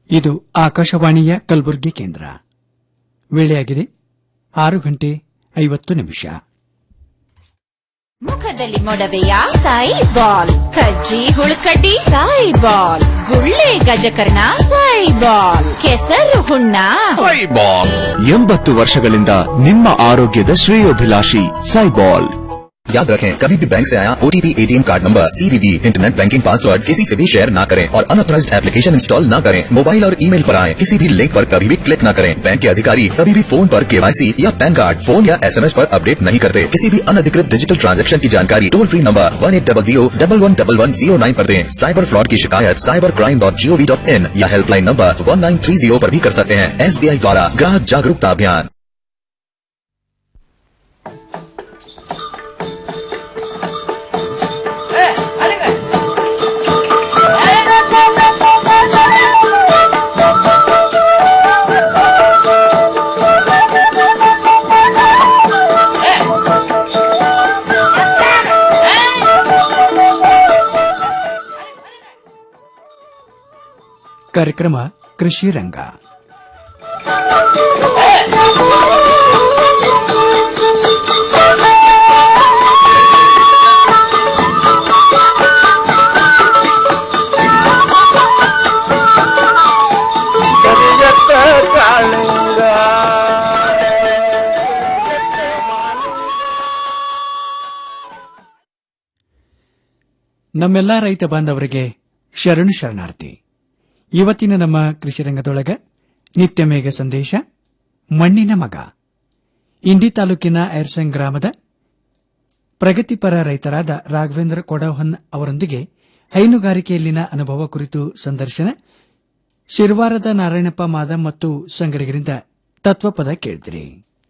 ಇದು ಆಕಾಶವಾಣಿಯ ಕಲಬುರಗಿ ಕೇಂದ್ರ ವೇಳೆಯಾಗಿದೆ ಆರು ಗಂಟೆ ಐವತ್ತು ನಿಮಿಷ ಮುಖದಲ್ಲಿ ಮೊಡವೆಯ ಸಾಯಿ ಬಾಲ್ ಕಜ್ಜಿ ಹುಳುಕಡ್ಡಿ ಸಾಯಿ ಬಾಲ್ ಗುಳ್ಳೆ ಗಜಕರ್ಣ ಸಾಯಿ ಬಾಲ್ ಕೆಸರು ಹುಣ್ಣ ಸೈಬಾಲ್ ಎಂಬತ್ತು ವರ್ಷಗಳಿಂದ ನಿಮ್ಮ ಆರೋಗ್ಯದ ಶ್ರೇಯೋಭಿಲಾಷಿ ಸೈಬಾಲ್ याद रखें कभी भी बैंक से आया OTP ATM card number CVV internet banking password किसी से भी शेयर ना करें और अनऑथराइज्ड एप्लीकेशन इंस्टॉल ना करें मोबाइल और ईमेल पर आए किसी भी लिंक पर कभी भी क्लिक ना करें बैंक के अधिकारी कभी भी फोन पर केवाईसी या पैन कार्ड फोन या एसएमएस पर अपडेट नहीं करते किसी भी अनधिकृत डिजिटल ट्रांजैक्शन की जानकारी toll free number one eight double zero double one double one zero nine पर दें साइबर फ्रॉड की शिकायत cyber crime dot G O V dot in या helpline number one nine three zero पर भी कर सकते हैं एसबीआई द्वारा ग्राहक जागरूकता अभियान ಕಾರ್ಯಕ್ರಮ ಕೃಷಿ ರಂಗ ನಮ್ಮೆಲ್ಲ ರೈತ ಬಾಂಧವರಿಗೆ ಶರಣು ಶರಣಾರ್ಥಿ ಇವತ್ತಿನ ನಮ್ಮ ಕೃಷಿ ರಂಗದೊಳಗ ನಿತ್ಯ ಮೇಘ ಸಂದೇಶ ಮಣ್ಣಿನ ಮಗ ಇಂಡಿ ತಾಲೂಕಿನ ಐರ್ಸಂಗ್ ಗ್ರಾಮದ ಪ್ರಗತಿಪರ ರೈತರಾದ ರಾಘವೇಂದ್ರ ಕೊಡವಹನ್ ಅವರೊಂದಿಗೆ ಹೈನುಗಾರಿಕೆಯಲ್ಲಿನ ಅನುಭವ ಕುರಿತು ಸಂದರ್ಶನ ಶಿರ್ವಾರದ ನಾರಾಯಣಪ್ಪ ಮಾದಂ ಮತ್ತು ಸಂಗಡಿಗರಿಂದ ತತ್ವಪದ ಕೇಳಿದಿರಿ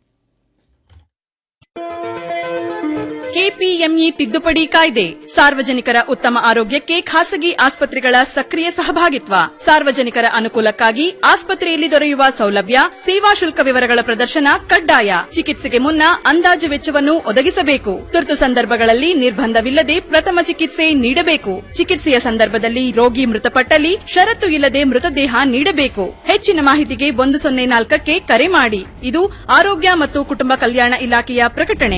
ಕೆಪಿಎಂಇ ತಿದ್ದುಪಡಿ ಕಾಯ್ದೆ ಸಾರ್ವಜನಿಕರ ಉತ್ತಮ ಆರೋಗ್ಯಕ್ಕೆ ಖಾಸಗಿ ಆಸ್ಪತ್ರೆಗಳ ಸಕ್ರಿಯ ಸಹಭಾಗಿತ್ವ ಸಾರ್ವಜನಿಕರ ಅನುಕೂಲಕ್ಕಾಗಿ ಆಸ್ಪತ್ರೆಯಲ್ಲಿ ದೊರೆಯುವ ಸೌಲಭ್ಯ ಸೇವಾ ಶುಲ್ಕ ವಿವರಗಳ ಪ್ರದರ್ಶನ ಕಡ್ಡಾಯ ಚಿಕಿತ್ಸೆಗೆ ಮುನ್ನ ಅಂದಾಜು ವೆಚ್ಚವನ್ನು ಒದಗಿಸಬೇಕು ತುರ್ತು ಸಂದರ್ಭಗಳಲ್ಲಿ ನಿರ್ಬಂಧವಿಲ್ಲದೆ ಪ್ರಥಮ ಚಿಕಿತ್ಸೆ ನೀಡಬೇಕು ಚಿಕಿತ್ಸೆಯ ಸಂದರ್ಭದಲ್ಲಿ ರೋಗಿ ಮೃತಪಟ್ಟಲ್ಲಿ ಷರತ್ತು ಇಲ್ಲದೆ ಮೃತದೇಹ ನೀಡಬೇಕು ಹೆಚ್ಚಿನ ಮಾಹಿತಿಗೆ ಒಂದು ಸೊನ್ನೆ ನಾಲ್ಕಕ್ಕೆ ಕರೆ ಮಾಡಿ ಇದು ಆರೋಗ್ಯ ಮತ್ತು ಕುಟುಂಬ ಕಲ್ಯಾಣ ಇಲಾಖೆಯ ಪ್ರಕಟಣೆ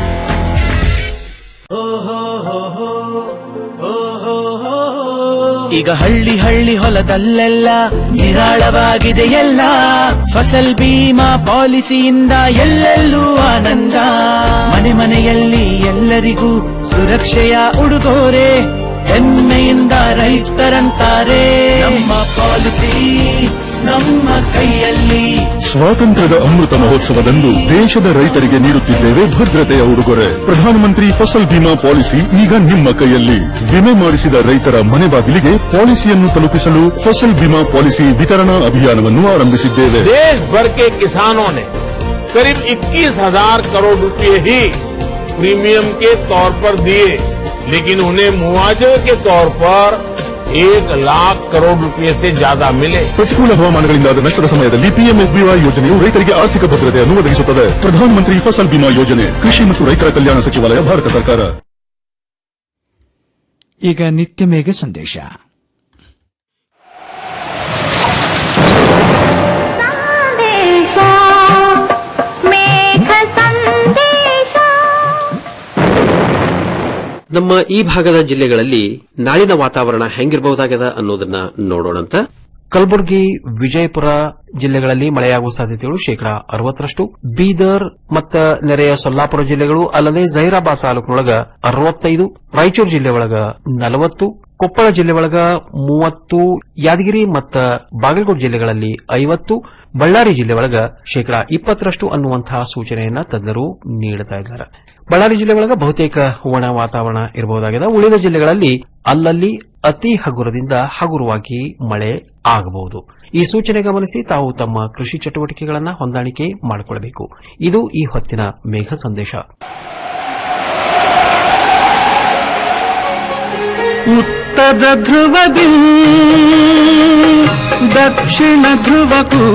ಈಗ ಹಳ್ಳಿ ಹಳ್ಳಿ ಹೊಲದಲ್ಲೆಲ್ಲ ನಿರಾಳವಾಗಿದೆ ಎಲ್ಲ ಫಸಲ್ ಬೀಮಾ ಪಾಲಿಸಿಯಿಂದ ಎಲ್ಲೆಲ್ಲೂ ಆನಂದ ಮನೆ ಮನೆಯಲ್ಲಿ ಎಲ್ಲರಿಗೂ ಸುರಕ್ಷೆಯ ಉಡುಗೊರೆ ಹೆಮ್ಮೆಯಿಂದ ರೈತರಂತಾರೆ ನಮ್ಮ ಪಾಲಿಸಿ ನಮ್ಮ ಕೈಯಲ್ಲಿ ಸ್ವಾತಂತ್ರ್ಯದ ಅಮೃತ ಮಹೋತ್ಸವದಂದು ದೇಶದ ರೈತರಿಗೆ ನೀಡುತ್ತಿದ್ದೇವೆ ಭದ್ರತೆಯ ಉಡುಗೊರೆ ಪ್ರಧಾನಮಂತ್ರಿ ಫಸಲ್ ಬಿಮಾ ಪಾಲಿಸಿ ಈಗ ನಿಮ್ಮ ಕೈಯಲ್ಲಿ ವಿಮೆ ಮಾಡಿಸಿದ ರೈತರ ಮನೆ ಬಾಗಿಲಿಗೆ ಪಾಲಿಸಿಯನ್ನು ತಲುಪಿಸಲು ಫಸಲ್ ಬಿಮಾ ಪಾಲಿಸಿ ವಿತರಣಾ ಅಭಿಯಾನವನ್ನು ಆರಂಭಿಸಿದ್ದೇವೆ देश भर के किसानों ने करीब 21,000 करोड़ रुपए ही प्रीमियम के तौर पर दिए लेकिन उन्हें मुआवजे के तौर पर एक लाख करोड़ रुपए से ज्यादा मिले ಪ್ರತಿಕೂಲ ಹವಾಮಾನಗಳಿಂದಾದ ನಷ್ಟದ ಸಮಯದಲ್ಲಿ ಪಿಎಂಎಫ್ಬಿವೈ ಯೋಜನೆಯು ರೈತರಿಗೆ ಆರ್ಥಿಕ ಭದ್ರತೆಯನ್ನು ಒದಗಿಸುತ್ತದೆ ಪ್ರಧಾನಮಂತ್ರಿ ಫಸಲ್ ಬಿಮಾ ಯೋಜನೆ ಕೃಷಿ ಮತ್ತು ರೈತರ ಕಲ್ಯಾಣ ಸಚಿವಾಲಯ ಭಾರತ ಸರ್ಕಾರ ಈಗ ನಿತ್ಯ ಮೇಘ ಸಂದೇಶ ನಮ್ಮ ಈ ಭಾಗದ ಜಿಲ್ಲೆಗಳಲ್ಲಿ ನಾಳಿನ ವಾತಾವರಣ ಹೆಂಗಿರಬಹುದಾಗದ ಅನ್ನೋದನ್ನ ನೋಡೋಣಂತ ಕಲಬುರಗಿ ವಿಜಯಪುರ ಜಿಲ್ಲೆಗಳಲ್ಲಿ ಮಳೆಯಾಗುವ ಸಾಧ್ಯತೆಗಳು ಶೇಕಡಾ ಅರವತ್ತರಷ್ಟು ಬೀದರ್ ಮತ್ತು ನೆರೆಯ ಸೊಲ್ಲಾಪುರ ಜಿಲ್ಲೆಗಳು ಅಲ್ಲದೆ ಜಹೀರಾಬಾದ್ ತಾಲೂಕಿನೊಳಗ ಅರವತ್ತೈದು ರಾಯಚೂರು ಜಿಲ್ಲೆ ಒಳಗ ನಲವತ್ತು ಕೊಪ್ಪಳ ಜಿಲ್ಲೆ ಒಳಗ ಮೂವತ್ತು ಯಾದಗಿರಿ ಮತ್ತು ಬಾಗಲಕೋಟೆ ಜಿಲ್ಲೆಗಳಲ್ಲಿ ಐವತ್ತು ಬಳ್ಳಾರಿ ಜಿಲ್ಲೆ ಒಳಗ ಶೇಕಡಾ ಇಪ್ಪತ್ತರಷ್ಟು ಅನ್ನುವಂತಹ ಸೂಚನೆಯನ್ನ ತಜ್ಞರು ನೀಡುತ್ತಾ ಇದ್ದಾರೆ ಬಳ್ಳಾರಿ ಜಿಲ್ಲೆ ಒಳಗ ಬಹುತೇಕ ಒಣ ವಾತಾವರಣ ಇರಬಹುದಾಗಿದೆ ಉಳಿದ ಜಿಲ್ಲೆಗಳಲ್ಲಿ ಅಲ್ಲಲ್ಲಿ ಅತಿ ಹಗುರದಿಂದ ಹಗುರವಾಗಿ ಮಳೆ ಆಗಬಹುದು ಈ ಸೂಚನೆ ಗಮನಿಸಿ ತಾವು ತಮ್ಮ ಕೃಷಿ ಚಟುವಟಿಕೆಗಳನ್ನು ಹೊಂದಾಣಿಕೆ ಮಾಡಿಕೊಳ್ಳಬೇಕು ಇದು ಈ ಹೊತ್ತಿನ ಮೇಘ ಸಂದೇಶ ಉತ್ತರ ಧ್ರುವದಿ ದಕ್ಷಿಣ ಧ್ರುವಕ್ಕೂ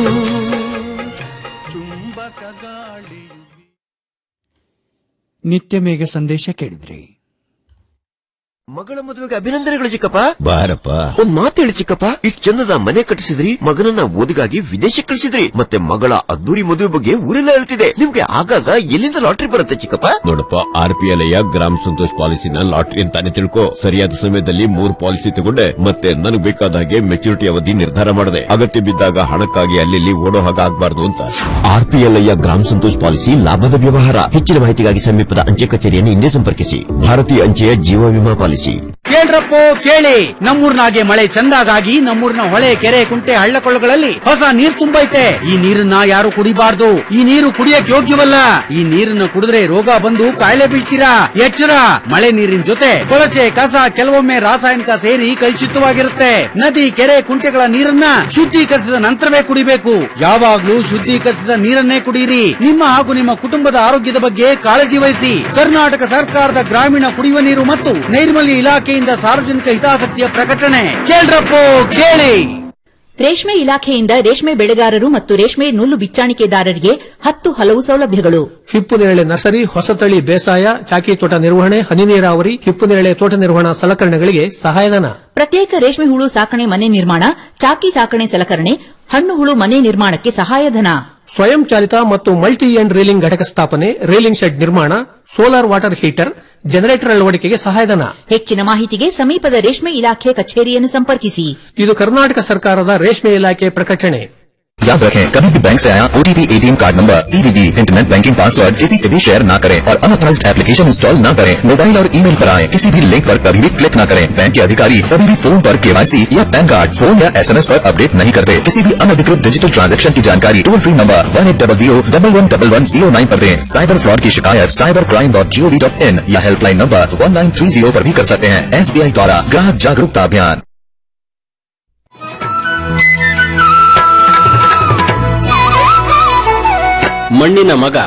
ಚುಂಬಕ ಗಾಳಿಯು ನಿತ್ಯ ಮೇಘ ಸಂದೇಶ ಕೇಳಿದ್ರಿ ಮಗಳ ಮದುವೆಗೆ ಅಭಿನಂದನೆಗಳು ಚಿಕ್ಕಪ್ಪ ಬಾರಪ್ಪ ಒಂದ್ ಮಾತು ಹೇಳಿ ಚಿಕ್ಕಪ್ಪ ಇಷ್ಟ್ ಚಂದದ ಮನೆ ಕಟ್ಟಿಸಿದ್ರಿ ಮಗನನ್ನ ಓದಿಗಾಗಿ ವಿದೇಶಕ್ಕೆ ಕಳಿಸಿದ್ರಿ ಮತ್ತೆ ಮಗಳ ಅದ್ದೂರಿ ಮದುವೆ ಬಗ್ಗೆ ಊರೆಲ್ಲ ಹೇಳ್ತಿದೆ ನಿಮ್ಗೆ ಆಗಾಗ ಎಲ್ಲಿಂದ ಲಾಟ್ರಿ ಬರುತ್ತೆ ಚಿಕ್ಕಪ್ಪ ನೋಡಪ್ಪ R P L Gram Santosh ಪಾಲಿಸಿನ ಲಾಟ್ರಿ ಅಂತಾನೆ ತಿಳ್ಕೊ ಸರಿಯಾದ ಸಮಯದಲ್ಲಿ ಮೂರ್ ಪಾಲಿಸಿ ತಗೊಂಡೆ ಮತ್ತೆ ನನಗೆ ಬೇಕಾದ ಹಾಗೆ ಮೆಚುರಿಟಿ ಅವಧಿ ನಿರ್ಧಾರ ಮಾಡಿದೆ ಅಗತ್ಯ ಬಿದ್ದಾಗ ಹಣಕ್ಕಾಗಿ ಅಲ್ಲಿ ಓಡೋ ಹಾಗೆ ಆಗ್ಬಾರ್ದು ಅಂತ R P L Gram Santosh policy ಲಾಭದ ವ್ಯವಹಾರ ಹೆಚ್ಚಿನ ಮಾಹಿತಿಗಾಗಿ ಸಮೀಪದ ಅಂಚೆ ಕಚೇರಿಯನ್ನು ಹಿಂದೆ ಸಂಪರ್ಕಿಸಿ ಭಾರತೀಯ ಅಂಚೆಯ ಜೀವ ವಿಮಾ ಪಾಲಿಸಿ ಕೇಳ್ರಪ್ಪೋ ಕೇಳಿ ನಮ್ಮೂರ್ನಾಗೆ ಮಳೆ ಚಂದಾಗಾಗಿ ನಮ್ಮೂರಿನ ಹೊಳೆ ಕೆರೆ ಕುಂಟೆ ಹಳ್ಳಕೊಳ್ಳಗಳಲ್ಲಿ ಹೊಸ ನೀರ್ ತುಂಬೈತೆ ಈ ನೀರನ್ನ ಯಾರು ಕುಡಿಬಾರ್ದು ಈ ನೀರು ಕುಡಿಯಕ್ ಯೋಗ್ಯವಲ್ಲ ಈ ನೀರನ್ನ ಕುಡಿದ್ರೆ ರೋಗ ಬಂದು ಕಾಯಿಲೆ ಬೀಳ್ತೀರಾ ಎಚ್ಚರ ಮಳೆ ನೀರಿನ ಜೊತೆ ಕೊಳಚೆ ಕಸ ಕೆಲವೊಮ್ಮೆ ರಾಸಾಯನಿಕ ಸೇರಿ ಕಲುಷಿತವಾಗಿರುತ್ತೆ ನದಿ ಕೆರೆ ಕುಂಟೆಗಳ ನೀರನ್ನ ಶುದ್ಧೀಕರಿಸಿದ ನಂತರವೇ ಕುಡಿಬೇಕು ಯಾವಾಗ್ಲೂ ಶುದ್ಧೀಕರಿಸಿದ ನೀರನ್ನೇ ಕುಡಿಯಿರಿ ನಿಮ್ಮ ಹಾಗೂ ನಿಮ್ಮ ಕುಟುಂಬದ ಆರೋಗ್ಯದ ಬಗ್ಗೆ ಕಾಳಜಿ ವಹಿಸಿ ಕರ್ನಾಟಕ ಸರ್ಕಾರದ ಗ್ರಾಮೀಣ ಕುಡಿಯುವ ನೀರು ಮತ್ತು ನೈರ್ಮಲ್ಯ ಇಲಾಖೆಯಿಂದ ಸಾರ್ವಜನಿಕ ಹಿತಾಸಕ್ತಿಯ ಪ್ರಕಟಣೆ ಕೇಳ್ರಪ್ಪೋ ಕೇಳಿ ರೇಷ್ಮೆ ಇಲಾಖೆಯಿಂದ ರೇಷ್ಮೆ ಬೆಳೆಗಾರರು ಮತ್ತು ರೇಷ್ಮೆ ನೂಲು ಬಿಚ್ಚಾಣಿಕೆದಾರರಿಗೆ ಹತ್ತು ಹಲವು ಸೌಲಭ್ಯಗಳು ಹಿಪ್ಪುನೇರಳೆ ನರ್ಸರಿ ಹೊಸತಳಿ ಬೇಸಾಯ ಚಾಕಿ ತೋಟ ನಿರ್ವಹಣೆ ಹನಿ ನೀರಾವರಿ ಹಿಪ್ಪುನೇರಳೆ ತೋಟ ನಿರ್ವಹಣಾ ಸಲಕರಣೆಗಳಿಗೆ ಸಹಾಯಧನ ಪ್ರತ್ಯೇಕ ರೇಷ್ಮೆ ಹುಳು ಸಾಕಣೆ ಮನೆ ನಿರ್ಮಾಣ ಚಾಕಿ ಸಾಕಣೆ ಸಲಕರಣೆ ಹಣ್ಣು ಹುಳು ಮನೆ ನಿರ್ಮಾಣಕ್ಕೆ ಸಹಾಯಧನ ಸ್ವಯಂ ಚಾಲಿತ ಮತ್ತು ಮಲ್ಟಿ ಎಂಡ್ ರೀಲಿಂಗ್ ಘಟಕ ಸ್ಥಾಪನೆ ರೀಲಿಂಗ್ ಶೆಡ್ ನಿರ್ಮಾಣ ಸೋಲಾರ್ ವಾಟರ್ ಹೀಟರ್ ಜನರೇಟರ್ ಅಳವಡಿಕೆಗೆ ಸಹಾಯಧನ ಹೆಚ್ಚಿನ ಮಾಹಿತಿಗೆ ಸಮೀಪದ ರೇಷ್ಮೆ ಇಲಾಖೆ ಕಚೇರಿಯನ್ನು ಸಂಪರ್ಕಿಸಿ ಇದು ಕರ್ನಾಟಕ ಸರ್ಕಾರದ ರೇಷ್ಮೆ ಇಲಾಖೆ ಪ್ರಕಟಣೆ याद रखें कभी भी बैंक से आया OTP ATM card number CVV internet banking password किसी से भी शेयर न करें और अनऑथराइज्ड एप्लीकेशन इंस्टॉल न करें मोबाइल और ईमेल पर आए किसी भी लिंक पर कभी भी क्लिक न करें बैंक के अधिकारी कभी भी फोन पर केवाईसी या पैन कार्ड फोन या एसएमएस पर अपडेट नहीं करते किसी भी अनधिकृत डिजिटल ट्रांजैक्शन की जानकारी toll free number one eight double zero double one double one zero nine पर दें साइबर फ्रॉड की शिकायत cyber crime dot G O V dot in या helpline number one nine three zero पर भी कर सकते हैं एसबीआई द्वारा ग्राहक जागरूकता अभियान ಮಣ್ಣಿನ ಮಗ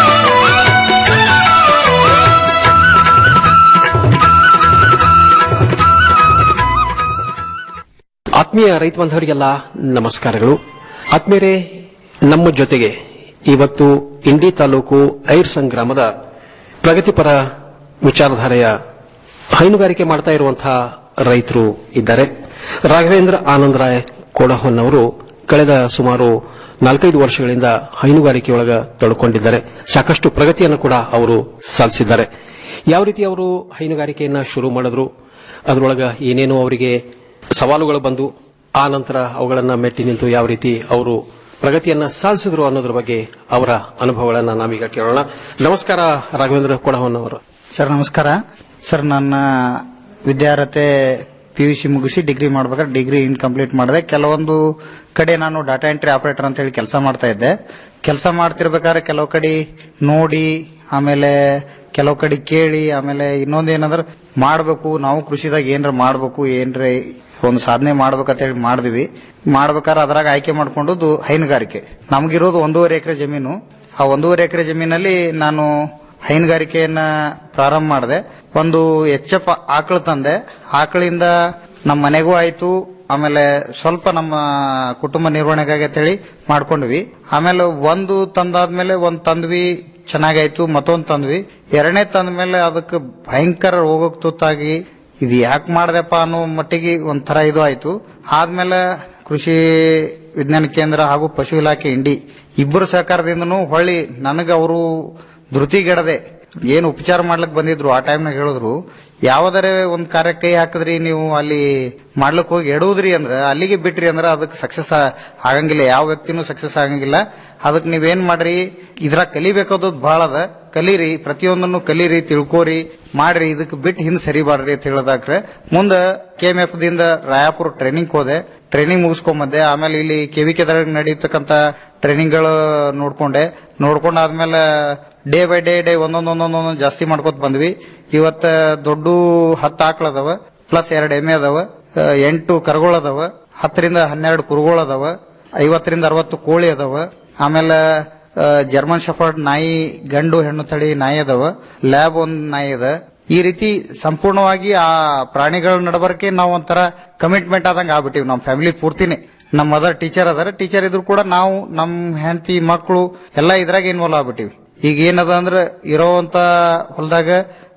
ಆತ್ಮೀಯ ರೈತ ಬಾಂಧವರಿಗೆಲ್ಲ ನಮಸ್ಕಾರಗಳು ಆತ್ಮೀಯರೇ ನಮ್ಮ ಜೊತೆಗೆ ಇವತ್ತು ಇಂಡಿ ತಾಲೂಕು ಐರ್ಸಂಗ್ ಗ್ರಾಮದ ಪ್ರಗತಿಪರ ವಿಚಾರಧಾರೆಯ ಹೈನುಗಾರಿಕೆ ಮಾಡ್ತಾ ಇರುವಂತಹ ರೈತರು ಇದ್ದಾರೆ ರಾಘವೇಂದ್ರ ಆನಂದರಾಯ್ ಕೋಡಹೊನ್ ಅವರು ಕಳೆದ ಸುಮಾರು ನಾಲ್ಕೈದು ವರ್ಷಗಳಿಂದ ಹೈನುಗಾರಿಕೆಯೊಳಗ ತೊಡಕೊಂಡಿದ್ದಾರೆ ಸಾಕಷ್ಟು ಪ್ರಗತಿಯನ್ನು ಕೂಡ ಅವರು ಸಾಧಿಸಿದ್ದಾರೆ ಯಾವ ರೀತಿ ಅವರು ಹೈನುಗಾರಿಕೆಯನ್ನ ಶುರು ಮಾಡಿದ್ರು ಅದರೊಳಗ ಏನೇನು ಅವರಿಗೆ ಸವಾಲುಗಳು ಬಂದು ಆ ನಂತರ ಅವುಗಳನ್ನ ಮೆಟ್ಟಿ ನಿಂತು ಯಾವ ರೀತಿ ಅವರು ಪ್ರಗತಿಯನ್ನ ಸಾಧಿಸಿದ್ರು ಅನ್ನೋದ್ರ ಬಗ್ಗೆ ಅವರ ಅನುಭವಗಳನ್ನ ನಾವೀಗ ಕೇಳೋಣ ನಮಸ್ಕಾರ ರಾಘವೇಂದ್ರ ಕೊಡಹವನ್ ಅವರು ಸರ್ ನಮಸ್ಕಾರ ಸರ್ ನನ್ನ ವಿದ್ಯಾರ್ಹತೆ ಪಿ ಯು ಸಿ ಮುಗಿಸಿ ಡಿಗ್ರಿ ಮಾಡ್ಬೇಕಾದ್ರೆ ಡಿಗ್ರಿ ಇನ್ಕಂಪ್ಲೀಟ್ ಮಾಡಿದೆ ಕೆಲವೊಂದು ಕಡೆ ನಾನು ಡಾಟಾ ಎಂಟ್ರಿ ಆಪರೇಟರ್ ಅಂತ ಹೇಳಿ ಕೆಲಸ ಮಾಡ್ತಾ ಇದ್ದೆ ಕೆಲಸ ಮಾಡ್ತಿರ್ಬೇಕಾದ್ರೆ ಕೆಲವು ಕಡೆ ನೋಡಿ ಆಮೇಲೆ ಕೆಲವು ಕಡೆ ಕೇಳಿ ಆಮೇಲೆ ಇನ್ನೊಂದು ಏನಂದ್ರೆ ಮಾಡಬೇಕು ನಾವು ಕೃಷಿದಾಗ ಏನ್ರ ಮಾಡಬೇಕು ಏನ್ರ ಒಂದು ಸಾಧನೆ ಮಾಡ್ಬೇಕಂತ ಹೇಳಿ ಮಾಡಿದ್ವಿ ಮಾಡ್ಬೇಕಾದ್ರೆ ಅದ್ರಾಗ ಆಯ್ಕೆ ಮಾಡ್ಕೊಂಡದ್ದು ಹೈನುಗಾರಿಕೆ ನಮಗಿರೋದು ಒಂದೂವರೆ ಎಕರೆ ಜಮೀನು ಆ ಒಂದೂವರೆ ಎಕರೆ ಜಮೀನಲ್ಲಿ ನಾನು ಹೈನುಗಾರಿಕೆಯನ್ನ ಪ್ರಾರಂಭ ಮಾಡಿದೆ ಒಂದು ಎಚ್ ಎಫ್ ಆಕಳು ತಂದೆ ಆಕಳಿಂದ ನಮ್ಮ ಮನೆಗೂ ಆಯ್ತು ಆಮೇಲೆ ಸ್ವಲ್ಪ ನಮ್ಮ ಕುಟುಂಬ ನಿರ್ವಹಣೆಗಾಗಿ ಅಂತ ಹೇಳಿ ಮಾಡ್ಕೊಂಡ್ವಿ ಆಮೇಲೆ ಒಂದು ತಂದಾದ್ಮೇಲೆ ಒಂದ್ ತಂದ್ವಿ ಚೆನ್ನಾಗಾಯ್ತು ಮತ್ತೊಂದು ತಂದ್ವಿ ಎರಡನೇ ತಂದ ಮೇಲೆ ಅದಕ್ಕೆ ಭಯಂಕರ ರೋಗಕ್ಕೆ ತುತ್ತಾಗಿ ಇದು ಯಾಕೆ ಮಾಡ್ದೆಪ್ಪ ಅನ್ನೋ ಮಟ್ಟಿಗೆ ಒಂಥರ ಇದು ಆಯ್ತು ಆದ್ಮೇಲೆ ಕೃಷಿ ವಿಜ್ಞಾನ ಕೇಂದ್ರ ಹಾಗೂ ಪಶು ಇಲಾಖೆ ಇಂಡಿ ಇಬ್ಬರು ಸಹಕಾರದಿಂದನೂ ಹೊಳ್ಳಿ ನನಗೆ ಅವರು ಧೃತಿಗೆಡದೆ ಏನು ಉಪಚಾರ ಮಾಡ್ಲಿಕ್ಕೆ ಬಂದಿದ್ರು ಆ ಟೈಮ್ನಾಗ ಹೇಳಿದ್ರು ಯಾವ್ದಾರೆ ಒಂದ್ ಕಾರ್ಯ ಕೈ ಹಾಕಿದ್ರಿ ನೀವು ಅಲ್ಲಿ ಮಾಡ್ಲಿಕ್ ಹೋಗಿ ಎಡುವುದ್ರಿ ಅಂದ್ರೆ ಅಲ್ಲಿಗೆ ಬಿಟ್ರಿ ಅಂದ್ರೆ ಅದಕ್ಕೆ ಸಕ್ಸಸ್ ಆಗಂಗಿಲ್ಲ ಯಾವ ವ್ಯಕ್ತಿನೂ ಸಕ್ಸಸ್ ಆಗಂಗಿಲ್ಲ ಅದಕ್ಕೆ ನೀವೇನ್ ಮಾಡ್ರಿ ಇದ್ರಾಗ ಕಲಿಬೇಕಾದದ್ದು ಬಹಳ ಅದ ಕಲೀರಿ ಪ್ರತಿಯೊಂದನ್ನು ಕಲೀರಿ ತಿಳ್ಕೋರಿ ಮಾಡ್ರಿ ಇದಕ್ಕೆ ಬಿಟ್ಟು ಹಿಂದೆ ಸರಿಬಾರ್ರಿ ಅಂತ ಹೇಳದಾಕ್ರೆ ಮುಂದೆ ಕೆ ಎಂ ಎಫ್ ದಿಂದ ರಾಯಾಪುರ ಟ್ರೈನಿಂಗ್ ಹೋದೆ ಟ್ರೈನಿಂಗ್ ಮುಗಿಸ್ಕೊಂಬಂದೆ ಆಮೇಲೆ ಇಲ್ಲಿ ಕೆವಿಕೆದಾಗ ನಡೀತಕ್ಕಂತ ಟ್ರೈನಿಂಗ್ ಗಳು ನೋಡ್ಕೊಂಡೆ ನೋಡ್ಕೊಂಡಾದ್ಮೇಲೆ ಡೇ ಬೈ ಡೇ ಡೇ ಒಂದೊಂದ್ ಒಂದೊಂದ್ ಒಂದೊಂದ್ ಜಾಸ್ತಿ ಮಾಡ್ಕೊತ ಬಂದ್ವಿ ಇವತ್ತ ದೊಡ್ಡ ಹತ್ತು ಆಕಳ ಅದಾವ ಪ್ಲಸ್ ಎರಡು ಎಮ್ಮೆ ಅದಾವ ಆ, ಎಂಟು ಕರುಗಳು ಅದಾವ ಹತ್ತರಿಂದ ಹನ್ನೆರಡು ಕುರುಗಳು ಅದಾವ ಐವತ್ತರಿಂದ ಅರವತ್ತು ಕೋಳಿ ಅದಾವ ಆಮೇಲೆ ಆ, ಜರ್ಮನ್ ಶಫರ್ಡ್ ನಾಯಿ ಗಂಡು ಹೆಣ್ಣು ತಳಿ ನಾಯಿ ಅದಾವ ಲ್ಯಾಬ್ ಒಂದ್ ನಾಯಿ ಅದ ಈ ರೀತಿ ಸಂಪೂರ್ಣವಾಗಿ ಆ ಪ್ರಾಣಿಗಳ ನಡಬರ್ಕೆ ನಾವು ಒಂಥರ ಕಮಿಟ್ಮೆಂಟ್ ಆದಂಗ ಆಗ್ಬಿಟ್ಟಿವಿ ನಮ್ಮ ಫ್ಯಾಮಿಲಿ ಪೂರ್ತಿನೇ ನಮ್ಮ ಮದರ್ ಟೀಚರ್ ಅದಾರ ಟೀಚರ್ ಇದ್ರು ಕೂಡ ನಾವು ನಮ್ಮ ಹೆಂಡತಿ ಮಕ್ಕಳು ಎಲ್ಲ ಇದ್ರಾಗ ಇನ್ವಾಲ್ವ್ ಆಗ್ಬಿಟ್ಟಿವಿ ಈಗ ಏನದ ಅಂದ್ರೆ ಇರೋವಂತ ಹೊಲದಾಗ